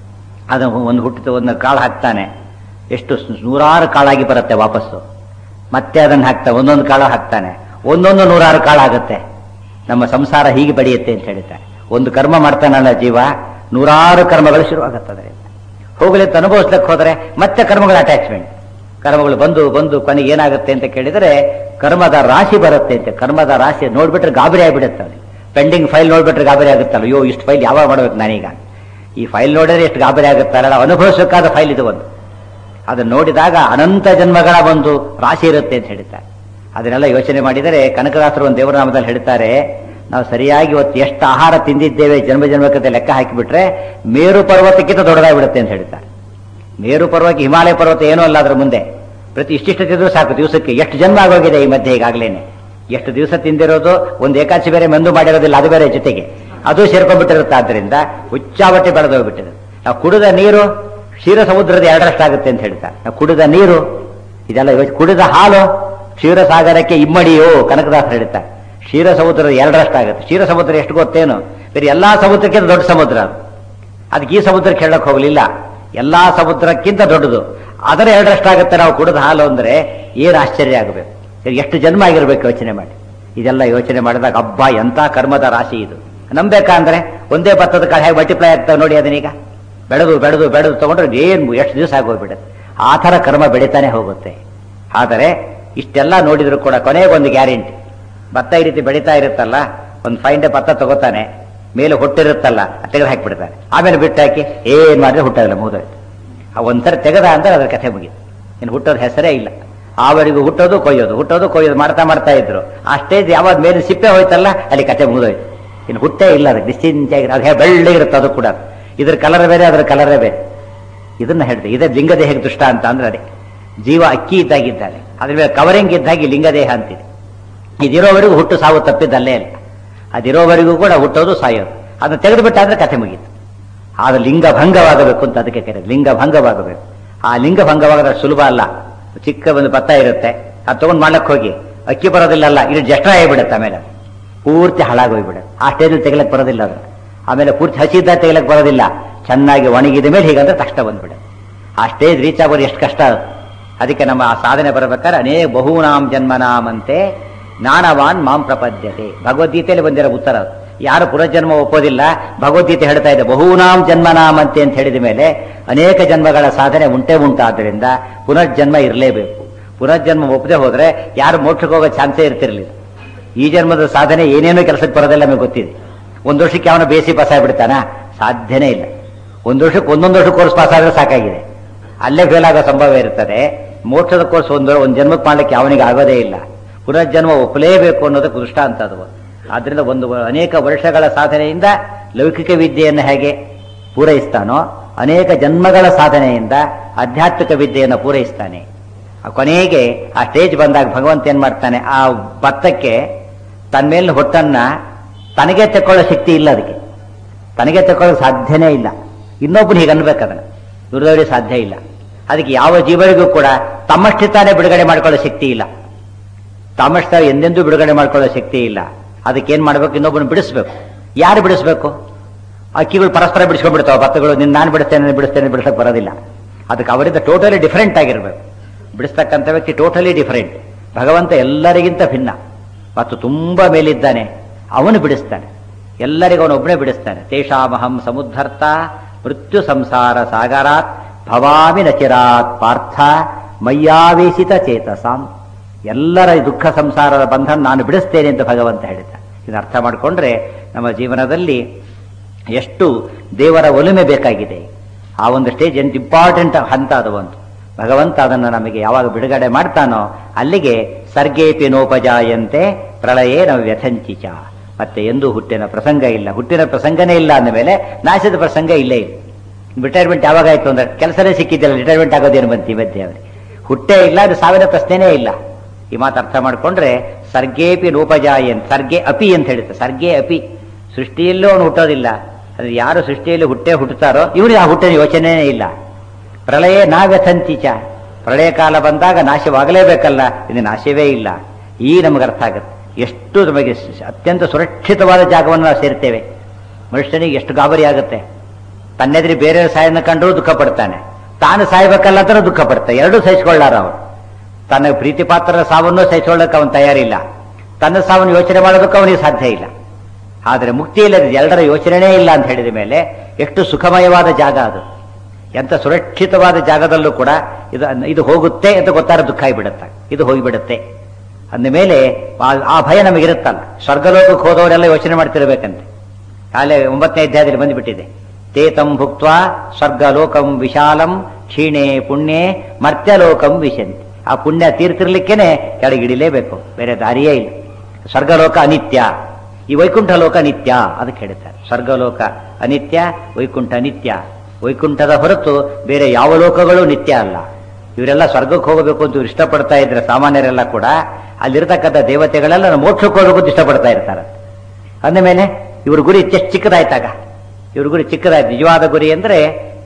ಅದು ಒಂದು ಹುಟ್ಟಿದ ಒಂದು ಕಾಳು ಹಾಕ್ತಾನೆ ಎಷ್ಟು ಸ್- ನೂರಾರು ಕಾಳಾಗಿ ಬರುತ್ತೆ ವಾಪಸ್ಸು ಮತ್ತೆ ಅದನ್ನು ಹಾಕ್ತಾನೆ ಒಂದೊಂದು ಕಾಳು ಹಾಕ್ತಾನೆ ಒಂದೊಂದು ನೂರಾರು ಕಾಳಾಗುತ್ತೆ ನಮ್ಮ ಸಂಸಾರ ಹೀಗೆ ಬೆಳೆಯುತ್ತೆ ಅಂತ ಹೇಳ್ತಾರೆ ಒಂದು ಕರ್ಮ ಮಾಡ್ತಾನಲ್ಲ ಜೀವ ನೂರಾರು ಕರ್ಮಗಳು ಶುರುವಾಗುತ್ತದೆ ಹೋಗಲಿ ಅಂತ ಅನುಭವಿಸ್ಲಿಕ್ಕೆ ಹೋದರೆ ಮತ್ತೆ ಕರ್ಮಗಳ ಅಟ್ಯಾಚ್ಮೆಂಟ್ ಕರ್ಮಗಳು ಬಂದು ಬಂದು ಕೊನೆಗೆ ಏನಾಗುತ್ತೆ ಅಂತ ಕೇಳಿದರೆ ಕರ್ಮದ ರಾಶಿ ಬರುತ್ತೆ ಅಂತ ಕರ್ಮದ ರಾಶಿ ನೋಡ್ಬಿಟ್ರೆ ಗಾಬರಿ ಆಗಿಬಿಡುತ್ತೆ ಅವ್ನಿಗೆ ಪೆಂಡಿಂಗ್ ಫೈಲ್ ನೋಡ್ಬಿಟ್ರೆ ಗಾಬರಿ ಆಗುತ್ತಲ್ಲ ಅಯ್ಯೋ ಇಷ್ಟು ಫೈಲ್ ಯಾವಾಗ ಮಾಡ್ಬೇಕು ನಾನೀಗ ಈ ಫೈಲ್ ನೋಡಿದ್ರೆ ಎಷ್ಟು ಗಾಬರಿ ಆಗುತ್ತಲ್ಲ ನಾವು ಅನುಭವಿಸಬೇಕಾದ ಫೈಲ್ ಇದು ಒಂದು ಅದನ್ನು ನೋಡಿದಾಗ ಅನಂತ ಜನ್ಮಗಳ ಒಂದು ರಾಶಿ ಇರುತ್ತೆ ಅಂತ ಹೇಳ್ತಾರೆ ಅದನ್ನೆಲ್ಲ ಯೋಚನೆ ಮಾಡಿದರೆ ಕನಕದಾಸರು ಒಂದು ದೇವರನಾಮದಲ್ಲಿ ಹೇಳ್ತಾರೆ ನಾವು ಸರಿಯಾಗಿ ಇವತ್ತು ಎಷ್ಟು ಆಹಾರ ತಿಂದಿದ್ದೇವೆ ಜನ್ಮ ಜನ್ಮಕ್ಕೆ ಲೆಕ್ಕ ಹಾಕಿಬಿಟ್ರೆ ಮೇರು ಪರ್ವತಕ್ಕಿಂತ ದೊಡ್ಡದಾಗ್ಬಿಡುತ್ತೆ ಅಂತ ಹೇಳ್ತಾರೆ ಮೇರು ಪರ್ವತ ಹಿಮಾಲಯ ಪರ್ವತ ಏನೂ ಅಲ್ಲ ಅದ್ರ ಮುಂದೆ ಪ್ರತಿ ಇಷ್ಟಿಷ್ಟು ತಿಂದರೂ ಸಾಕು ದಿವಸಕ್ಕೆ ಎಷ್ಟು ಜನ್ಮ ಆಗೋಗಿದೆ ಈ ಮಧ್ಯೆ ಈಗಾಗಲೇನೆ ಎಷ್ಟು ದಿವಸ ತಿಂದಿರೋದು ಒಂದು ಏಕಾಚಿ ಬೇರೆ ಮೆಂದು ಮಾಡಿರೋದಿಲ್ಲ ಅದು ಬೇರೆ ಜೊತೆಗೆ ಅದು ಸೇರ್ಕೊಂಡ್ಬಿಟ್ಟಿರುತ್ತೆ ಆದ್ರಿಂದ ಹುಚ್ಚಾವಟ್ಟಿ ಬೆಳೆದೋಗ್ಬಿಟ್ಟಿದೆ ನಾವು ಕುಡಿದ ನೀರು ಕ್ಷೀರ ಸಮುದ್ರದ ಎರಡರಷ್ಟಾಗುತ್ತೆ ಅಂತ ಹೇಳ್ತಾರೆ ನಾವು ಕುಡಿದ ನೀರು ಇದೆಲ್ಲ ಯೋಚನೆ ಕುಡಿದ ಹಾಲು ಕ್ಷೀರ ಸಾಗರಕ್ಕೆ ಇಮ್ಮಡಿಯೋ ಕನಕದಾಸ ಹೇಳ್ತಾರೆ ಕ್ಷೀರ ಸಮುದ್ರದ ಎರಡರಷ್ಟಾಗುತ್ತೆ ಕ್ಷೀರ ಸಮುದ್ರ ಎಷ್ಟು ಗೊತ್ತೇನು ಬೇರೆ ಎಲ್ಲಾ ಸಮುದ್ರಕ್ಕಿಂತ ದೊಡ್ಡ ಸಮುದ್ರ ಅದು ಅದಕ್ಕೆ ಈ ಸಮುದ್ರಕ್ಕೆ ಹೇಳಕ್ ಹೋಗ್ಲಿಲ್ಲ ಎಲ್ಲಾ ಸಮುದ್ರಕ್ಕಿಂತ ದೊಡ್ಡದು ಅದರ ಎರಡರಷ್ಟಾಗುತ್ತೆ ನಾವು ಕುಡಿದ ಹಾಲು ಅಂದ್ರೆ ಏನು ಆಶ್ಚರ್ಯ ಆಗಬೇಕು ಸರಿ, ಎಷ್ಟು ಜನ್ಮ ಆಗಿರ್ಬೇಕು ಯೋಚನೆ ಮಾಡಿ ಇದೆಲ್ಲ ಯೋಚನೆ ಮಾಡಿದಾಗ ಹಬ್ಬ ಎಂತ ಕರ್ಮದ ರಾಶಿ ಇದು ನಂಬೇಕಾಂದ್ರೆ ಒಂದೇ ಭತ್ತದ ಕಾಳು ಹೇಗೆ ಮಲ್ಟಿಪ್ಲೈ ಆಗ್ತಾವೆ ನೋಡಿ ಅದನ್ನೀಗ ಬೆಳೆದು ಬೆಳೆದು ಬೆಳೆದು ತಗೊಂಡ್ರೆ ಏನು ಎಷ್ಟು ದಿವಸ ಆಗೋಗ್ಬಿಡುತ್ತೆ ಆ ಥರ ಕರ್ಮ ಬೆಳೀತಾನೆ ಹೋಗುತ್ತೆ ಆದರೆ ಇಷ್ಟೆಲ್ಲ ನೋಡಿದ್ರು ಕೂಡ ಕೊನೆಗೆ ಒಂದು ಗ್ಯಾರಂಟಿ ಭತ್ತ ಈ ರೀತಿ ಬೆಳೀತಾ ಇರುತ್ತಲ್ಲ ಒಂದು ಫೈವ್ ಡೇ ಭತ್ತ ತಗೋತಾನೆ ಮೇಲೆ ಹುಟ್ಟಿರುತ್ತಲ್ಲ ತೆಗೆದು ಹಾಕಿಬಿಡ್ತಾನೆ ಆಮೇಲೆ ಬಿಟ್ಟು ಹಾಕಿ ಏನ್ ಮಾಡಿದ್ರೆ ಹುಟ್ಟೋದಿಲ್ಲ ಮುಗಿದೋಯ್ತು ಆ ಒಂದ್ಸರಿ ತೆಗೆದ ಅಂದ್ರೆ ಅದ್ರ ಕಥೆ ಮುಗೀತು ಇನ್ನು ಹುಟ್ಟೋದು ಹೆಸರೇ ಇಲ್ಲ ಆವರೆಗೂ ಹುಟ್ಟೋದು ಕೊಯ್ಯೋದು ಹುಟ್ಟೋದು ಕೊಯ್ಯೋದು ಮಾಡ್ತಾ ಮಾಡ್ತಾ ಇದ್ರು ಆ ಸ್ಟೇಜ್ ಯಾವಾಗ ಮೇಲೆ ಸಿಪ್ಪೆ ಹೋಯ್ತಲ್ಲ ಅಲ್ಲಿ ಕಥೆ ಮುಗಿದೋಯ್ತು ಇನ್ನು ಹುಟ್ಟೇ ಇಲ್ಲ ಅದಕ್ಕೆ ನಿಶ್ಚಿಂತೆಯಾಗಿ ಅದು ಹೇ- ಬೆಳ್ಳಗಿರುತ್ತೆ ಅದು ಕೂಡ ಇದ್ರ ಕಲರ್ ಬೇರೆ ಅದರ ಕಲರೇ ಬೇರೆ ಇದನ್ನ ಹೇಳಿದೆ ಇದೇ ಲಿಂಗದೇಹಕ್ಕೆ ದುಷ್ಟ ಅಂತ ಅಂದ್ರೆ ಅದೇ ಜೀವ ಅಕ್ಕಿ ಇದ್ದಾಗಿದ್ದಾನೆ ಅದ್ರ ಮೇಲೆ ಕವರಿಂಗ್ ಇದ್ದಾಗಿ ಲಿಂಗದೇಹ ಅಂತಿದೆ ಇದಿರೋವರೆಗೂ ಹುಟ್ಟು ಸಾವು ತಪ್ಪಿದ್ದಲ್ಲೇ ಇಲ್ಲ ಅದಿರೋವರೆಗೂ ಕೂಡ ಹುಟ್ಟೋದು ಸಾಯೋದು ಅದನ್ನ ತೆಗೆದುಬಿಟ್ಟಾದ್ರೆ ಕಥೆ ಮುಗೀತು ಆದ್ರೆ ಲಿಂಗ ಭಂಗವಾಗಬೇಕು ಅಂತ ಅದಕ್ಕೆ ಕರೆಯೋದು ಲಿಂಗ ಭಂಗವಾಗಬೇಕು ಆ ಲಿಂಗ ಭಂಗವಾಗದ ಸುಲಭ ಅಲ್ಲ ಚಿಕ್ಕ ಒಂದು ಭತ್ತ ಇರುತ್ತೆ ಅದು ತಗೊಂಡು ಮಾಡ್ಲಕ್ಕೆ ಹೋಗಿ ಅಕ್ಕಿ ಬರೋದಿಲ್ಲಲ್ಲ ಇದು ಜಸ್ಟ್ರ ಆಗಿಬಿಡುತ್ತೆ ಆಮೇಲೆ ಪೂರ್ತಿ ಹಾಳಾಗೋಗ್ಬಿಡುತ್ತೆ ಆ ಸ್ಟೇಜಲ್ಲಿ ತೆಗಿಲಕ್ಕೆ ಬರೋದಿಲ್ಲ ಅದು ಆಮೇಲೆ ಪೂರ್ತಿ ಹಸಿದ್ದ ತೆಗಿಲಕ್ಕೆ ಬರೋದಿಲ್ಲ ಚೆನ್ನಾಗಿ ಒಣಗಿದ ಮೇಲೆ ಹೀಗಂದ್ರೆ ತಕ್ಷಣ ಬಂದ್ಬಿಡುತ್ತೆ ಆ ಸ್ಟೇಜ್ ರೀಚ್ ಆಗೋದು ಎಷ್ಟು ಕಷ್ಟ ಅದು ಅದಕ್ಕೆ ನಮ್ಮ ಆ ಸಾಧನೆ ಬರಬೇಕಾದ್ರೆ ಅನೇಕ ಬಹುನಾಂ ಜನ್ಮನಾಮಂತೆ ಜ್ಞಾನವಾನ್ ಮಾಂ ಪ್ರಪದ್ಯತೆ ಭಗವದ್ಗೀತೆಯಲ್ಲಿ ಬಂದಿರೋ ಉತ್ತರ ಅದು. ಯಾರು ಪುನರ್ಜನ್ಮ ಒಪ್ಪೋದಿಲ್ಲ ಭಗವದ್ಗೀತೆ ಹೇಳ್ತಾ ಇದೆ ಬಹುನಾಂ ಜನ್ಮನಾಮಂತೆ ಅಂತ ಹೇಳಿದ ಮೇಲೆ ಅನೇಕ ಜನ್ಮಗಳ ಸಾಧನೆ ಉಂಟೇ ಉಂಟಾದ್ದರಿಂದ ಪುನರ್ಜನ್ಮ ಇರಲೇಬೇಕು ಪುನರ್ಜನ್ಮ ಒಪ್ಪದೆ ಹೋದ್ರೆ ಯಾರು ಮೋಕ್ಷಕ್ಕೆ ಹೋಗೋ ಚಾನ್ಸೇ ಇರ್ತಿರ್ಲಿಲ್ಲ ಈ ಜನ್ಮದ ಸಾಧನೆ ಏನೇನೋ ಕೆಲಸಕ್ಕೆ ಬರೋದಿಲ್ಲ ನಮಗೆ ಗೊತ್ತಿದೆ ಒಂದು ವರ್ಷಕ್ಕೆ ಅವನ ಬೇಸಿ ಪಾಸ್ ಆಗ್ಬಿಡ್ತಾನ ಸಾಧ್ಯನೇ ಇಲ್ಲ ಒಂದು ವರ್ಷಕ್ಕೆ ಒಂದೊಂದು ವರ್ಷ ಕೋರ್ಸ್ ಪಾಸ್ ಆದ್ರೆ ಸಾಕಾಗಿದೆ ಅಲ್ಲೇ ಫೇಲ್ ಆಗೋ ಸಂಭವ ಇರ್ತದೆ ಮೋಕ್ಷದ ಕೋರ್ಸ್ ಒಂದು ಒಂದು ಜನ್ಮಕ್ಕೆ ಮಾಡ್ಲಿಕ್ಕೆ ಅವನಿಗೆ ಆಗೋದೇ ಇಲ್ಲ ಪುನರ್ಜನ್ಮ ಒಪ್ಪಲೇಬೇಕು ಅನ್ನೋದಕ್ಕೆ ದೃಷ್ಟ ಅಂತ ಅದು ಆದ್ರಿಂದ ಒಂದು ಅನೇಕ ವರ್ಷಗಳ ಸಾಧನೆಯಿಂದ ಲೌಕಿಕ ವಿದ್ಯೆಯನ್ನು ಹೇಗೆ ಪೂರೈಸ್ತಾನೋ ಅನೇಕ ಜನ್ಮಗಳ ಸಾಧನೆಯಿಂದ ಆಧ್ಯಾತ್ಮಿಕ ವಿದ್ಯೆಯನ್ನು ಪೂರೈಸ್ತಾನೆ ಆ ಕೊನೆಗೆ ಆ ಸ್ಟೇಜ್ ಬಂದಾಗ ಭಗವಂತ ಏನ್ ಮಾಡ್ತಾನೆ ಆ ಭತ್ತಕ್ಕೆ ತನ್ನ ಮೇಲಿನ ಹೊಟ್ಟನ್ನ ತನಗೆ ತಕೊಳ್ಳೋ ಶಕ್ತಿ ಇಲ್ಲ ಅದಕ್ಕೆ ತನಗೆ ತಕೊಳ್ಳೋಕೆ ಸಾಧ್ಯನೇ ಇಲ್ಲ ಇನ್ನೊಬ್ಬನು ಹೀಗೆ ಅನ್ಬೇಕು ಅದನ್ನ ದುರ್ದವರಿಗೆ ಸಾಧ್ಯ ಇಲ್ಲ ಅದಕ್ಕೆ ಯಾವ ಜೀವರಿಗೂ ಕೂಡ ತಮ್ಮಷ್ಟೇ ತಾನೇ ಬಿಡುಗಡೆ ಮಾಡ್ಕೊಳ್ಳೋ ಶಕ್ತಿ ಇಲ್ಲ ತಮ್ಮಷ್ಟ ಎಂದೆಂದೂ ಬಿಡುಗಡೆ ಮಾಡ್ಕೊಳ್ಳೋ ಶಕ್ತಿ ಇಲ್ಲ ಅದಕ್ಕೆ ಏನ್ ಮಾಡ್ಬೇಕು ಇನ್ನೊಬ್ಬನು ಬಿಡಿಸ್ಬೇಕು ಯಾರು ಬಿಡಿಸ್ಬೇಕು ಅಕ್ಕಿಗಳು ಪರಸ್ಪರ ಬಿಡಿಸ್ಕೊಂಡ್ಬಿಡ್ತಾವ ಭತ್ತಗಳು ನಿನ್ನ ನಾನು ಬಿಡಿಸ್ತೇನೆ ಬಿಡಿಸ್ತೇನೆ ಬಿಡಿಸಕ್ ಬರೋದಿಲ್ಲ ಅದಕ್ಕೆ ಅವರಿಂದ ಟೋಟಲಿ ಡಿಫರೆಂಟ್ ಆಗಿರ್ಬೇಕು ಬಿಡಿಸ್ತಕ್ಕಂಥ ವ್ಯಕ್ತಿ ಟೋಟಲಿ ಡಿಫರೆಂಟ್ ಭಗವಂತ ಎಲ್ಲರಿಗಿಂತ ಭಿನ್ನ ಮತ್ತು ತುಂಬಾ ಮೇಲಿದ್ದಾನೆ ಅವನು ಬಿಡಿಸ್ತಾನೆ ಎಲ್ಲರಿಗೂ ಅವನು ಒಬ್ಬನೇ ಬಿಡಿಸ್ತಾನೆ ತೇಷಾಮಹಂ ಸಮುದ್ಧರ್ತ ಮೃತ್ಯು ಸಂಸಾರ ಸಾಗರಾತ್ ಭವಾಮಿ ನಚಿರಾತ್ ಪಾರ್ಥ ಮಯ್ಯಾವೇಶಿತ ಚೇತಸಾಂ ಎಲ್ಲರ ಈ ದುಃಖ ಸಂಸಾರದ ಬಂಧನ ನಾನು ಬಿಡಿಸ್ತೇನೆ ಅಂತ ಭಗವಂತ ಹೇಳಿದ ಇದನ್ನ ಅರ್ಥ ಮಾಡಿಕೊಂಡ್ರೆ ನಮ್ಮ ಜೀವನದಲ್ಲಿ ಎಷ್ಟು ದೇವರ ಒಲುಮೆ ಬೇಕಾಗಿದೆ ಆ ಒಂದು ಸ್ಟೇಜ್ ಎಂತ ಇಂಪಾರ್ಟೆಂಟ್ ಹಂತ ಅದು ಒಂದು ಭಗವಂತ ಅದನ್ನು ನಮಗೆ ಯಾವಾಗ ಬಿಡುಗಡೆ ಮಾಡ್ತಾನೋ ಅಲ್ಲಿಗೆ ಸರ್ಗೇಪಿ ನೋಪಜಾಯಂತೆ ಪ್ರಳಯೇ ನಾವು ವ್ಯಥಂಚಿಚ ಮತ್ತೆ ಎಂದೂ ಹುಟ್ಟಿನ ಪ್ರಸಂಗ ಇಲ್ಲ ಹುಟ್ಟಿನ ಪ್ರಸಂಗನೇ ಇಲ್ಲ ಅಂದ ಮೇಲೆ ನಾಶದ ಪ್ರಸಂಗ ಇಲ್ಲೇ ಇಲ್ಲ ರಿಟೈರ್ಮೆಂಟ್ ಯಾವಾಗ ಆಯ್ತು ಅಂದ್ರೆ ಕೆಲಸನೇ ಸಿಕ್ಕಿದ್ದಿಲ್ಲ ರಿಟೈರ್ಮೆಂಟ್ ಆಗೋದೇನು ಬಂತು ಈ ಮಧ್ಯೆ ಅವರಿಗೆ ಹುಟ್ಟೇ ಇಲ್ಲ ಅದು ಸಾವಿನ ಪ್ರಶ್ನೆನೇ ಇಲ್ಲ ಈ ಮಾತು ಅರ್ಥ ಮಾಡ್ಕೊಂಡ್ರೆ ಸರ್ಗೇಪಿ ರೂಪಜಾಯನ್ ಸರ್ಗೆ ಅಪಿ ಅಂತ ಹೇಳುತ್ತೆ ಸರ್ಗೆ ಅಪಿ ಸೃಷ್ಟಿಯಲ್ಲೂ ಅವನು ಹುಟ್ಟೋದಿಲ್ಲ ಅದು ಯಾರು ಸೃಷ್ಟಿಯಲ್ಲಿ ಹುಟ್ಟೆ ಹುಟ್ಟುತ್ತಾರೋ ಇವನಿಗೆ ಆ ಹುಟ್ಟಿನ ಯೋಚನೆನೇ ಇಲ್ಲ ಪ್ರಳಯ ನಾವ್ಯಥಂತಿಚ ಪ್ರಳಯ ಕಾಲ ಬಂದಾಗ ನಾಶವಾಗಲೇಬೇಕಲ್ಲ ಇದು ನಾಶವೇ ಇಲ್ಲ ಈ ನಮಗೆ ಅರ್ಥ ಆಗುತ್ತೆ ಎಷ್ಟು ನಮಗೆ ಸ- ಅತ್ಯಂತ ಸುರಕ್ಷಿತವಾದ ಜಾಗವನ್ನು ನಾವು ಸೇರ್ತೇವೆ ಮನುಷ್ಯನಿಗೆ ಎಷ್ಟು ಗಾಬರಿ ಆಗುತ್ತೆ ತನ್ನೆದ್ರಿ ಬೇರೆ ಸಾಯನ್ನ ಕಂಡರೂ ದುಃಖ ಪಡ್ತಾನೆ ತಾನು ಸಾಯ್ಬೇಕಲ್ಲ ಅಂತ ದುಃಖ ಪಡ್ತಾನೆ ಎರಡೂ ಸಹಿಸಿಕೊಳ್ಳಾರ ಅವನು ತನ್ನ ಪ್ರೀತಿ ಪಾತ್ರರ ಸಾವನ್ನು ಸಹಿಸಿಕೊಳ್ಳಕ್ಕೆ ಅವನು ತಯಾರಿಲ್ಲ ತನ್ನ ಸಾವನ್ನು ಯೋಚನೆ ಮಾಡೋದಕ್ಕೆ ಅವನಿಗೆ ಸಾಧ್ಯ ಇಲ್ಲ ಆದರೆ ಮುಕ್ತಿಯಲ್ಲಿ ಅದು ಎಲ್ಲರ ಯೋಚನೆನೇ ಇಲ್ಲ ಅಂತ ಹೇಳಿದ ಮೇಲೆ ಎಷ್ಟು ಸುಖಮಯವಾದ ಜಾಗ ಅದು ಎಂತ ಸುರಕ್ಷಿತವಾದ ಜಾಗದಲ್ಲೂ ಕೂಡ ಇದು ಇದು ಹೋಗುತ್ತೆ ಅಂತ ಗೊತ್ತಾರ ದುಃಖ ಆಗಿಬಿಡುತ್ತೆ ಇದು ಹೋಗಿಬಿಡುತ್ತೆ ಅಂದ ಮೇಲೆ ಆ- ಆ ಭಯ ನಮಗಿರುತ್ತಲ್ಲ ಸ್ವರ್ಗಲೋಕಕ್ಕೆ ಹೋದವರೆಲ್ಲ ಯೋಚನೆ ಮಾಡ್ತಿರ್ಬೇಕಂತೆ ಕಾಲೇ ಒಂಬತ್ತನೇ ಅಧ್ಯಾಯದಲ್ಲಿ ಬಂದುಬಿಟ್ಟಿದೆ ತೇತಂ ಭುಕ್ತ ಸ್ವರ್ಗಲೋಕಂ ವಿಶಾಲಂ ಕ್ಷೀಣೆ ಪುಣ್ಯೆ ಮರ್ತ್ಯಲೋಕಂ ವಿಶಂತಿ ಆ ಪುಣ್ಯ ತೀರ್ತಿರ್ಲಿಕ್ಕೇನೆ ಕೆಳಗಿಡಿಲೇಬೇಕು ಬೇರೆ ದಾರಿಯೇ ಇಲ್ಲ ಸ್ವರ್ಗಲೋಕ ಅನಿತ್ಯ ಈ ವೈಕುಂಠ ಲೋಕ ನಿತ್ಯ ಅದಕ್ಕೆ ಹೇಳ್ತಾರೆ ಸ್ವರ್ಗಲೋಕ ಅನಿತ್ಯ ವೈಕುಂಠ ನಿತ್ಯ ವೈಕುಂಠದ ಹೊರತು ಬೇರೆ ಯಾವ ಲೋಕಗಳು ನಿತ್ಯ ಅಲ್ಲ ಇವರೆಲ್ಲ ಸ್ವರ್ಗಕ್ಕೆ ಹೋಗಬೇಕು ಅಂತ ಇವ್ರು ಇಷ್ಟಪಡ್ತಾ ಇದ್ರೆ ಸಾಮಾನ್ಯರೆಲ್ಲ ಕೂಡ ಅಲ್ಲಿರ್ತಕ್ಕಂಥ ದೇವತೆಗಳೆಲ್ಲ ಮೋಕ್ಷಕ್ಕೆ ಹೋಗಬೇಕು ಅಂತ ಇಷ್ಟಪಡ್ತಾ ಇರ್ತಾರೆ ಅಂದ ಮೇಲೆ ಇವ್ರ ಗುರಿ ಎಷ್ಟು ಚಿಕ್ಕದಾಯ್ತಾಗ ಇವ್ರ ಗುರಿ ಚಿಕ್ಕದಾಯ್ತು ನಿಜವಾದ ಗುರಿ ಅಂದ್ರೆ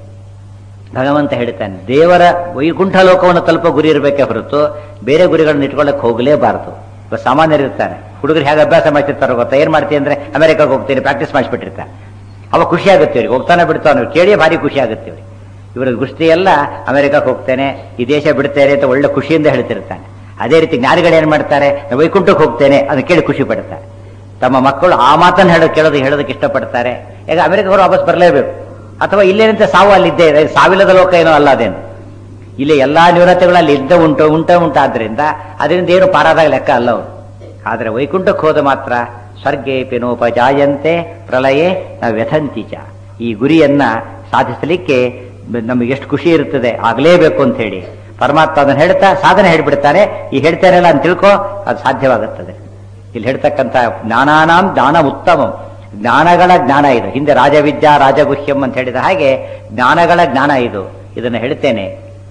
ಭಗವಂತ ಹೇಳ್ತಾನೆ ದೇವರ ವೈಕುಂಠ ಲೋಕವನ್ನು ತಲುಪೋ ಗುರಿ ಇರಬೇಕೇ ಹೊರತು ಬೇರೆ ಗುರಿಗಳನ್ನ ಇಟ್ಕೊಳ್ಳಕ್ಕೆ ಹೋಗಲೇಬಾರದು ಇವಾಗ ಸಾಮಾನ್ಯರು ಇರ್ತಾರೆ ಹುಡುಗರು ಹೇಗೆ ಅಭ್ಯಾಸ ಮಾಡ್ತಿರ್ತಾರೋ ಗೊತ್ತಾ ಏನ್ ಮಾಡ್ತೀನಿ ಅಂದ್ರೆ ಅಮೆರಿಕಾಗೆ ಹೋಗ್ತೀನಿ ಪ್ರಾಕ್ಟೀಸ್ ಮಾಡಿಸ್ಬಿಟ್ಟಿರ್ತಾರೆ ಅವಾಗ ಖುಷಿ ಆಗುತ್ತೆ ಇವ್ರಿಗೆ ಹೋಗ್ತಾನೆ ಬಿಡ್ತಾನೆ ಕೇಳಿ ಭಾರಿ ಖುಷಿ ಆಗುತ್ತೆ ಇವ್ರಿಗೆ ಇವರ ದೃಷ್ಟಿ ಎಲ್ಲ ಅಮೆರಿಕಕ್ಕೆ ಹೋಗ್ತೇನೆ ಈ ದೇಶ ಬಿಡ್ತೇನೆ ಅಂತ ಒಳ್ಳೆ ಖುಷಿಯಿಂದ ಹೇಳ್ತಿರ್ತಾನೆ ಅದೇ ರೀತಿ ಜ್ಞಾನಿಗಳು ಏನ್ ಮಾಡ್ತಾರೆ ನಾನು ವೈಕುಂಠಕ್ಕೆ ಹೋಗ್ತೇನೆ ಅದನ್ನ ಕೇಳಿ ಖುಷಿ ಪಡ್ತಾರೆ ತಮ್ಮ ಮಕ್ಕಳು ಆ ಮಾತನ್ನು ಹೇಳೋದು ಕೇಳೋದು ಹೇಳೋದಕ್ಕೆ ಇಷ್ಟಪಡ್ತಾರೆ ಈಗ ಅಮೆರಿಕ ವಾಪಸ್ ಬರಲೇಬೇಕು ಅಥವಾ ಇಲ್ಲೇನಂತೆ ಸಾವು ಅಲ್ಲಿದ್ದೇ ಇದೆ ಸಾವಿಲ್ಲದ ಲೋಕ ಏನೋ ಅಲ್ಲ ಅದೇನು ಇಲ್ಲಿ ಎಲ್ಲಾ ನ್ಯೂನತೆಗಳು ಅಲ್ಲಿ ಇದ್ದ ಉಂಟು ಉಂಟ ಉಂಟಾದ್ರಿಂದ ಅದರಿಂದ ಏನು ಪಾರಾದಾಗ ಲೆಕ್ಕ ಅಲ್ಲ ಅವರು ಆದರೆ ವೈಕುಂಠಕ್ಕೆ ಹೋದ ಮಾತ್ರ ಸ್ವರ್ಗೆ ಪಿನೋಪಜಾಯಂತೆ ಪ್ರಳಯೇ ನಾವು ವ್ಯಥಂತಿಚ ಈ ಗುರಿಯನ್ನ ಸಾಧಿಸಲಿಕ್ಕೆ ನಮಗೆ ಎಷ್ಟು ಖುಷಿ ಇರುತ್ತದೆ ಆಗಲೇಬೇಕು ಅಂತ ಹೇಳಿ ಪರಮಾತ್ಮ ಅದನ್ನು ಹೇಳ್ತಾ ಸಾಧನೆ ಹೇಳ್ಬಿಡ್ತಾನೆ ಈ ಹೇಳ್ತಾರಲ್ಲ ಅಂತ ತಿಳ್ಕೊ ಅದು ಸಾಧ್ಯವಾಗುತ್ತದೆ ಇಲ್ಲಿ ಹೇಳ್ತಕ್ಕಂಥ ಜ್ಞಾನಾನಾಂ ಜ್ಞಾನ ಉತ್ತಮಂ ಜ್ಞಾನಗಳ ಜ್ಞಾನ ಇದು ಹಿಂದೆ ರಾಜವಿದ್ಯಾ ರಾಜಗುಹ್ಯಂ ಅಂತ ಹೇಳಿದ ಹಾಗೆ ಜ್ಞಾನಗಳ ಜ್ಞಾನ ಇದು ಇದನ್ನು ಹೇಳ್ತೇನೆ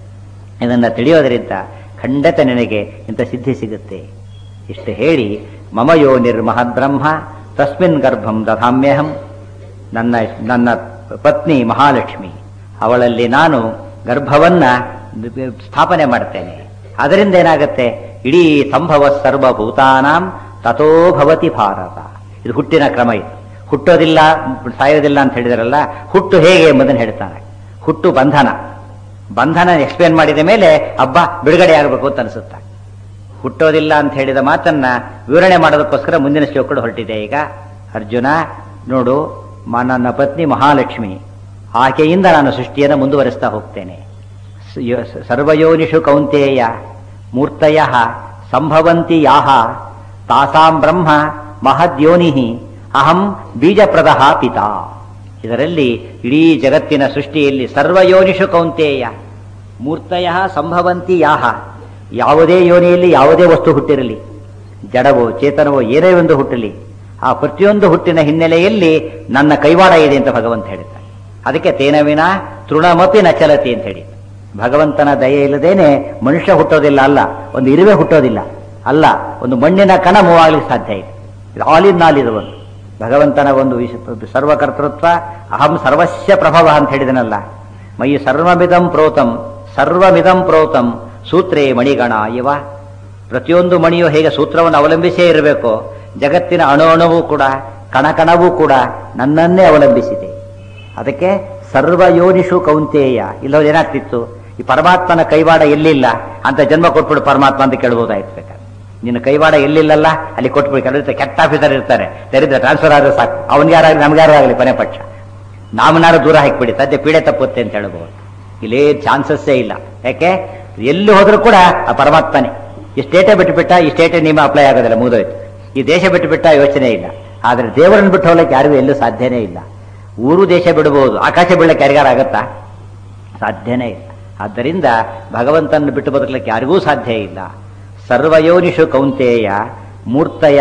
ಇದನ್ನು ತಿಳಿಯೋದರಿಂದ ಖಂಡಿತ ನಿನಗೆ ಇಂಥ ಸಿದ್ಧಿ ಸಿಗುತ್ತೆ ಇಷ್ಟು ಹೇಳಿ ಮಮ ಯೋ ನಿರ್ಮಹದ್ಬ್ರಹ್ಮ ತಸ್ಮಿನ್ ಗರ್ಭಂ ದಧಾಮ್ಯಹಂ ನನ್ನ ನನ್ನ ಪತ್ನಿ ಮಹಾಲಕ್ಷ್ಮಿ ಅವಳಲ್ಲಿ ನಾನು ಗರ್ಭವನ್ನ ಸ್ಥಾಪನೆ ಮಾಡ್ತೇನೆ ಅದರಿಂದ ಏನಾಗುತ್ತೆ ಇಡೀ ಸಂಭವ ಸರ್ವಭೂತಾನಾಂ ತಥೋ ಭವತಿ ಭಾರತ ಇದು ಹುಟ್ಟಿನ ಕ್ರಮ ಇದು ಹುಟ್ಟೋದಿಲ್ಲ ಸಾಯೋದಿಲ್ಲ ಅಂತ ಹೇಳಿದಾರಲ್ಲ ಹುಟ್ಟು ಹೇಗೆ ಎಂಬುದನ್ನು ಹೇಳ್ತಾನೆ ಹುಟ್ಟು ಬಂಧನ ಬಂಧನ ಎಕ್ಸ್ಪ್ಲೇನ್ ಮಾಡಿದ ಮೇಲೆ ಹಬ್ಬ ಬಿಡುಗಡೆ ಆಗಬೇಕು ಅಂತ ಅನಿಸುತ್ತೆ ಹುಟ್ಟೋದಿಲ್ಲ ಅಂತ ಹೇಳಿದ ಮಾತನ್ನ ವಿವರಣೆ ಮಾಡೋದಕ್ಕೋಸ್ಕರ ಮುಂದಿನ ಶ್ಲೋಕಗಳು ಹೊರಟಿದೆ ಈಗ ಅರ್ಜುನ ನೋಡು ಮ- ನನ್ನ ಪತ್ನಿ ಮಹಾಲಕ್ಷ್ಮಿ ಆಕೆಯಿಂದ ನಾನು ಸೃಷ್ಟಿಯನ್ನು ಮುಂದುವರಿಸ್ತಾ ಹೋಗ್ತೇನೆ ಸ- ಯ- ಸ- ಸರ್ವಯೋನಿಷು ಕೌಂತೇಯ ಮೂರ್ತಯ ಸಂಭವಂತಿ ಯಾಹ ತಾಸಾಂ ಬ್ರಹ್ಮ ಮಹದ್ಯೋನಿ ಅಹಂ ಬೀಜಪ್ರದ ಪಿತಾ ಇದರಲ್ಲಿ ಇಡೀ ಜಗತ್ತಿನ ಸೃಷ್ಟಿಯಲ್ಲಿ ಸರ್ವಯೋನಿಷು ಕೌಂತೇಯ ಮೂರ್ತಯ ಸಂಭವಂತಿ ಯಾಹ ಯಾವುದೇ ಯೋನಿಯಲ್ಲಿ ಯಾವುದೇ ವಸ್ತು ಹುಟ್ಟಿರಲಿ ಜಡವೋ ಚೇತನವೋ ಏನೇ ಒಂದು ಹುಟ್ಟಲಿ ಆ ಪ್ರತಿಯೊಂದು ಹುಟ್ಟಿನ ಹಿನ್ನೆಲೆಯಲ್ಲಿ ನನ್ನ ಕೈವಾಡ ಇದೆ ಅಂತ ಭಗವಂತ ಹೇಳಿದ್ದಾನೆ ಅದಕ್ಕೆ ತೇನ ವಿನ ತೃಣಮಪಿ ನಚಲತಿ ಅಂತ ಹೇಳಿ ಭಗವಂತನ ದಯೆ ಇಲ್ಲದೇನೆ ಮನುಷ್ಯ ಹುಟ್ಟೋದಿಲ್ಲ ಅಲ್ಲ ಒಂದು ಇರುವೆ ಹುಟ್ಟೋದಿಲ್ಲ ಅಲ್ಲ ಒಂದು ಮಣ್ಣಿನ ಕಣ ಮೂವಾಗಲಿಕ್ಕೆ ಸಾಧ್ಯ ಇದೆ ಇದು ಆಲ್ ಇನ್ ಆಲ್ ಇದು ಒಂದು ಭಗವಂತನ ಒಂದು ವಿಶ- ಸರ್ವಕರ್ತೃತ್ವ ಅಹಂ ಸರ್ವಸ್ಯ ಪ್ರಭವ ಅಂತ ಹೇಳಿದನಲ್ಲ ಮಯಿ ಸರ್ವಮಿದಂ ಪ್ರೋತಂ ಸರ್ವಮಿದಂ ಪ್ರೋತಂ ಸೂತ್ರೇ ಮಣಿಗಣ ಇವ ಪ್ರತಿಯೊಂದು ಮಣಿಯು ಹೇಗೆ ಸೂತ್ರವನ್ನು ಅವಲಂಬಿಸೇ ಇರಬೇಕು ಜಗತ್ತಿನ ಅಣು ಅಣುವು ಕೂಡ ಕಣಕಣವೂ ಕೂಡ ನನ್ನನ್ನೇ ಅವಲಂಬಿಸಿದೆ ಅದಕ್ಕೆ ಸರ್ವಯೋನಿಷು ಕೌಂತೇಯ ಇಲ್ಲೋದು ಏನಾಗ್ತಿತ್ತು ಈ ಪರಮಾತ್ಮನ ಕೈವಾಡ ಎಲ್ಲಿಲ್ಲ ಅಂತ ಜನ್ಮ ಕೊಟ್ಬಿಡು ಪರಮಾತ್ಮ ಅಂತ ಕೇಳ್ಬೋದಾಯ್ತು ಬೇಕಾದ್ರೆ ನಿನ್ನ ಕೈವಾಡ ಎಲ್ಲಿಲ್ಲಲ್ಲ ಅಲ್ಲಿ ಕೊಟ್ಬಿಡಿ ಕೆಲವರು ಕೆಟ್ಟ ಆಫೀಸರ್ ಇರ್ತಾರೆ ದರಿದ್ರ ಟ್ರಾನ್ಸ್ಫರ್ ಆದ್ರೆ ಸಾಕು ಅವನಿಗೆ ಯಾರಾಗಲಿ ನಮ್ಗೆ ಯಾರಾಗಲಿ ಕೊನೆ ಪಕ್ಷ ನಾಮನಾರು ದೂರ ಹಾಕಿಬಿಡಿ ಸದ್ಯ ಪೀಡೆ ತಪ್ಪುತ್ತೆ ಅಂತ ಹೇಳ್ಬೋದು ಇಲ್ಲೇ ಚಾನ್ಸಸ್ಸೇ ಇಲ್ಲ ಯಾಕೆ ಎಲ್ಲಿ ಹೋದ್ರೂ ಕೂಡ ಆ ಪರಮಾತ್ಮನೇ ಈ ಸ್ಟೇಟೇ ಬಿಟ್ಟುಬಿಟ್ಟ ಈ ಸ್ಟೇಟೇ ನಿಯಮ ಅಪ್ಲೈ ಆಗೋದಿಲ್ಲ ಮುಗಿದೋಯ್ತು ಈ ದೇಶ ಬಿಟ್ಟುಬಿಟ್ಟ ಯೋಚನೆ ಇಲ್ಲ ಆದ್ರೆ ದೇವರನ್ನು ಬಿಟ್ಟು ಹೋಗ್ಲಿಕ್ಕೆ ಯಾರಿಗೂ ಎಲ್ಲೂ ಸಾಧ್ಯನೇ ಇಲ್ಲ ಊರು ದೇಶ ಬಿಡಬಹುದು ಆಕಾಶ ಬೀಳಕ್ಕೆ ಯಾರಿಗಾರ ಆಗತ್ತಾ ಸಾಧ್ಯನೇ ಇಲ್ಲ ಆದ್ದರಿಂದ ಭಗವಂತನ ಬಿಟ್ಟು ಬದುಕಲಿಕ್ಕೆ ಯಾರಿಗೂ ಸಾಧ್ಯ ಇಲ್ಲ ಸರ್ವಯೋನಿಷು ಕೌಂತೇಯ ಮೂರ್ತಯ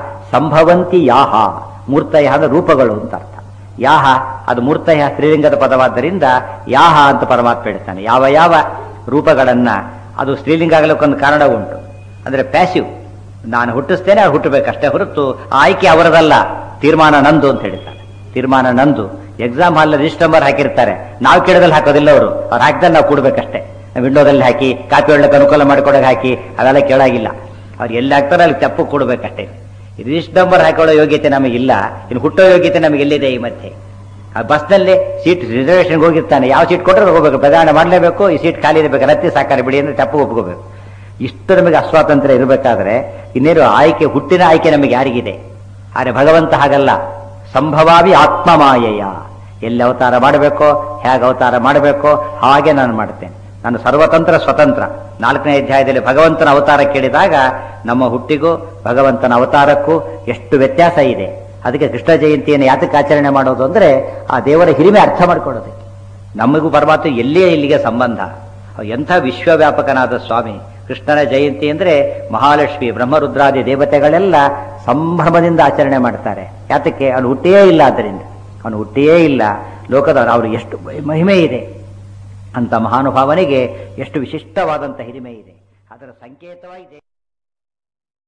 ಸಂಭವಂತಿ ಯಾಹ ಮೂರ್ತಯ ಅಂದ್ರೆ ರೂಪಗಳು ಅಂತ ಅರ್ಥ ಯಾಹ ಅದು ಮೂರ್ತಯ ಸ್ತ್ರೀಲಿಂಗದ ಪದವಾದ್ದರಿಂದ ಯಾಹ ಅಂತ ಪರಮಾತ್ಮ ಹೇಳ್ತಾನೆ ಯಾವ ಯಾವ ರೂಪಗಳನ್ನ ಅದು ಸ್ತ್ರೀಲಿಂಗ ಆಗಲಿಕ್ಕೊಂದು ಕಾರಣ ಉಂಟು ಅಂದ್ರೆ ಪ್ಯಾಸಿವ್ ನಾನು ಹುಟ್ಟಿಸ್ತೇನೆ ಅವ್ರು ಹುಟ್ಟಬೇಕಷ್ಟೇ ಹೊರತು ಆ ಆಯ್ಕೆ ಅವರದಲ್ಲ ತೀರ್ಮಾನ ನಂದು ಅಂತ ಹೇಳ್ತಾರೆ ತೀರ್ಮಾನ ನಂದು ಎಕ್ಸಾಮ್ ಹಾಲ್ ರಿಜಿಸ್ಟರ್ ನಂಬರ್ ಹಾಕಿರ್ತಾರೆ ನಾವು ಕೇಳದಲ್ಲಿ ಹಾಕೋದಿಲ್ಲ ಅವರು ಅವ್ರು ಹಾಕಿದಲ್ಲಿ ನಾವು ಕೂಡ್ಬೇಕಷ್ಟೇ ವಿಂಡೋದಲ್ಲಿ ಹಾಕಿ ಕಾಪಿ ಒಳ್ಳೆಗೆ ಅನುಕೂಲ ಮಾಡಿಕೊಡೋಕೆ ಹಾಕಿ ಅದೆಲ್ಲ ಕೇಳಾಗಿಲ್ಲ ಅವ್ರು ಎಲ್ಲಿ ಹಾಕ್ತಾರೆ ಅಲ್ಲಿ ತಪ್ಪು ಕೊಡ್ಬೇಕಷ್ಟೇ ರಿಜಿಸ್ಟರ್ ನಂಬರ್ ಹಾಕೊಳ್ಳೋ ಯೋಗ್ಯತೆ ನಮಗಿಲ್ಲ ಇನ್ನು ಹುಟ್ಟೋ ಯೋಗ್ಯತೆ ನಮಗೆ ಎಲ್ಲಿದೆ ಈ ಮಧ್ಯೆ ಆ ಬಸ್ನಲ್ಲಿ ಸೀಟ್ ರಿಸರ್ವೇಷನ್ಗೆ ಹೋಗಿರ್ತಾನೆ ಯಾವ ಸೀಟ್ ಕೊಟ್ಟರೆ ಹೋಗ್ಬೇಕು ಬದಲಾವಣೆ ಮಾಡಲೇಬೇಕು ಈ ಸೀಟ್ ಖಾಲಿ ಇರಬೇಕು ರತ್ತಿ ಸಾಕಾರ ಬಿಡಿ ಅಂದ್ರೆ ತಪ್ಪು ಒಪ್ಕೋಬೇಕು ಇಷ್ಟು ನಮಗೆ ಅಸ್ವಾತಂತ್ರ್ಯ ಇರಬೇಕಾದ್ರೆ ಇನ್ನೇನು ಆಯ್ಕೆ ಹುಟ್ಟಿನ ಆಯ್ಕೆ ನಮಗೆ ಯಾರಿಗಿದೆ ಆದರೆ ಭಗವಂತ ಹಾಗಲ್ಲ ಸಂಭವಾವಿ ಆತ್ಮಮಾಯೆಯ ಎಲ್ಲಿ ಅವತಾರ ಮಾಡಬೇಕೋ ಹೇಗೆ ಅವತಾರ ಮಾಡಬೇಕೋ ಹಾಗೆ ನಾನು ಮಾಡ್ತೇನೆ ನಾನು ಸರ್ವತಂತ್ರ ಸ್ವತಂತ್ರ ನಾಲ್ಕನೇ ಅಧ್ಯಾಯದಲ್ಲಿ ಭಗವಂತನ ಅವತಾರ ಕೇಳಿದಾಗ ನಮ್ಮ ಹುಟ್ಟಿಗೂ ಭಗವಂತನ ಅವತಾರಕ್ಕೂ ಎಷ್ಟು ವ್ಯತ್ಯಾಸ ಇದೆ ಅದಕ್ಕೆ ಕೃಷ್ಣ ಜಯಂತಿಯನ್ನು ಯಾತಕ್ಕೆ ಆಚರಣೆ ಮಾಡೋದು ಅಂದ್ರೆ ಆ ದೇವರ ಹಿರಿಮೆ ಅರ್ಥ ಮಾಡ್ಕೊಳ್ಳೋದಕ್ಕೆ ನಮಗೂ ಪರಮಾತ್ಮ ಎಲ್ಲಿಯೇ ಇಲ್ಲಿಗೆ ಸಂಬಂಧ ಎಂಥ ವಿಶ್ವವ್ಯಾಪಕನಾದ ಸ್ವಾಮಿ ಕೃಷ್ಣನ ಜಯಂತಿ ಅಂದ್ರೆ ಮಹಾಲಕ್ಷ್ಮಿ ಬ್ರಹ್ಮರುದ್ರಾದಿ ದೇವತೆಗಳೆಲ್ಲ ಸಂಭ್ರಮದಿಂದ ಆಚರಣೆ ಮಾಡ್ತಾರೆ ಯಾತಕ್ಕೆ ಅವನು ಹುಟ್ಟಿಯೇ ಇಲ್ಲ ಆದ್ದರಿಂದ ಅವನು ಹುಟ್ಟಿಯೇ ಇಲ್ಲ ಲೋಕದ ಅವರು ಎಷ್ಟು ಮಹಿಮೆ ಇದೆ ಅಂತ ಮಹಾನುಭಾವನಿಗೆ ಎಷ್ಟು ವಿಶಿಷ್ಟವಾದಂಥ ಹಿರಿಮೆ ಇದೆ ಅದರ ಸಂಕೇತವಾಗಿ